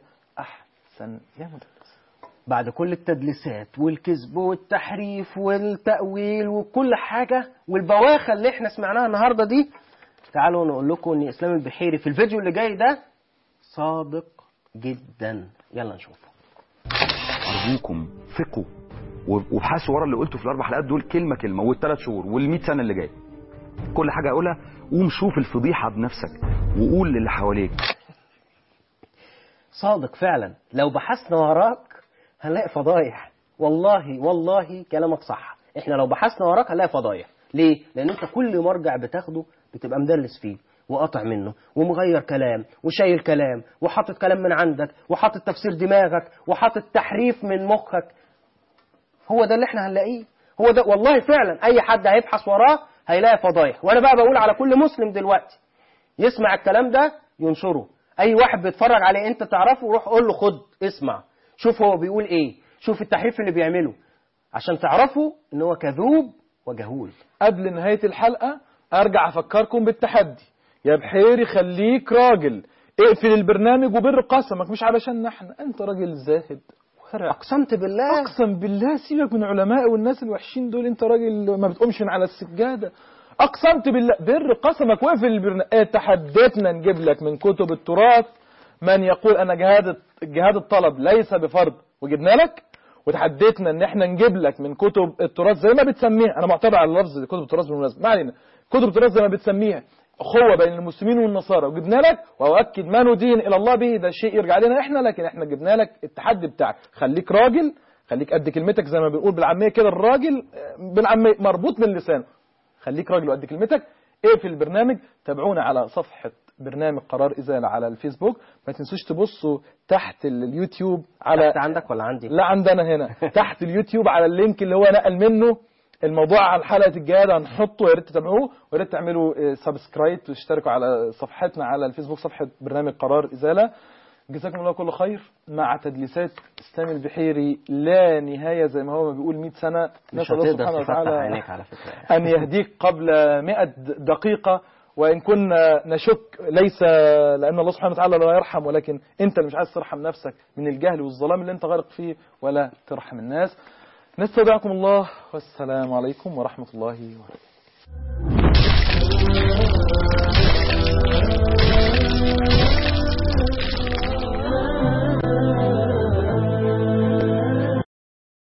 أحسن يا مدرس بعد كل التدليسات والكذب والتحريف والتأويل وكل حاجة والبواخة اللي احنا سمعناها النهاردة دي تعالوا نقول لكم ان اسلام البحيري في الفيديو اللي جاي ده صادق جدا يلا نشوفه ارجوكم ثقوا وابحثوا ورا اللي قلته في الاربع حلقات دول كلمه كلمه والثلاث شهور وال100 سنه اللي جايه كل حاجه اقولها قوم شوف الفضيحه بنفسك وقول للي حواليك صادق فعلا لو بحثنا وراك هنلاقي فضايح والله والله كلامك صح احنا لو بحثنا وراك هنلاقي فضايح ليه لان انت كل مرجع بتاخده بتبقى مدلس فيه وقاطع منه ومغير كلام وشايل كلام وحاطط كلام من عندك وحاطط تفسير دماغك وحاطط تحريف من مخك هو ده اللي احنا هنلاقيه هو ده والله فعلا اي حد هيبحث وراه هيلاقي فضايح وانا بقى بقول على كل مسلم دلوقتي يسمع الكلام ده ينشره اي واحد بيتفرج عليه انت تعرفه روح قول له خد اسمع شوف هو بيقول ايه شوف التحريف اللي بيعمله عشان تعرفوا ان هو كذوب وجهول قبل نهاية الحلقة أرجع أفكركم بالتحدي يا بحيري خليك راجل اقفل البرنامج وبر قسمك مش علشان احنا انت راجل زاهد ورع اقسمت بالله اقسم بالله سيبك من العلماء والناس الوحشين دول انت راجل ما بتقومش من على السجاده اقسمت بالله بر قسمك واقفل البرنامج اه تحديتنا نجيب لك من كتب التراث من يقول ان جهاد جهاد الطلب ليس بفرض وجبنا لك وتحديتنا ان احنا نجيب لك من كتب التراث زي ما بتسميها انا معترض على لفظ كتب التراث بالمناسبه ما علينا كتب التراث زي ما بتسميها اخوه بين المسلمين والنصارى وجبنا لك واؤكد ما ندين الى الله به ده شيء يرجع لنا احنا لكن احنا جبنا لك التحدي بتاعك خليك راجل خليك قد كلمتك زي ما بنقول بالعاميه كده الراجل آه، بالعاميه مربوط من لسانه خليك راجل وقد كلمتك اقفل البرنامج تابعونا على صفحه برنامج قرار إزالة على الفيسبوك ما تنسوش تبصوا تحت اليوتيوب على تحت عندك ولا عندي لا عندنا هنا تحت اليوتيوب على اللينك اللي هو نقل منه الموضوع على حلقه الجايه ده هنحطه يا ريت تتابعوه ويا ريت تعملوا سبسكرايب وتشتركوا على صفحتنا على الفيسبوك صفحه برنامج قرار ازاله جزاكم الله كل خير مع تدليسات اسلام البحيري لا نهايه زي ما هو ما بيقول 100 سنه مش نسال الله هتقدر سبحانه تفتح وتعالى عينيك على فكرة أن يهديك قبل مئة دقيقة وإن كنا نشك ليس لأن الله سبحانه وتعالى لا يرحم ولكن أنت اللي مش عايز ترحم نفسك من الجهل والظلام اللي أنت غارق فيه ولا ترحم الناس نستودعكم الله والسلام عليكم ورحمة الله وبركاته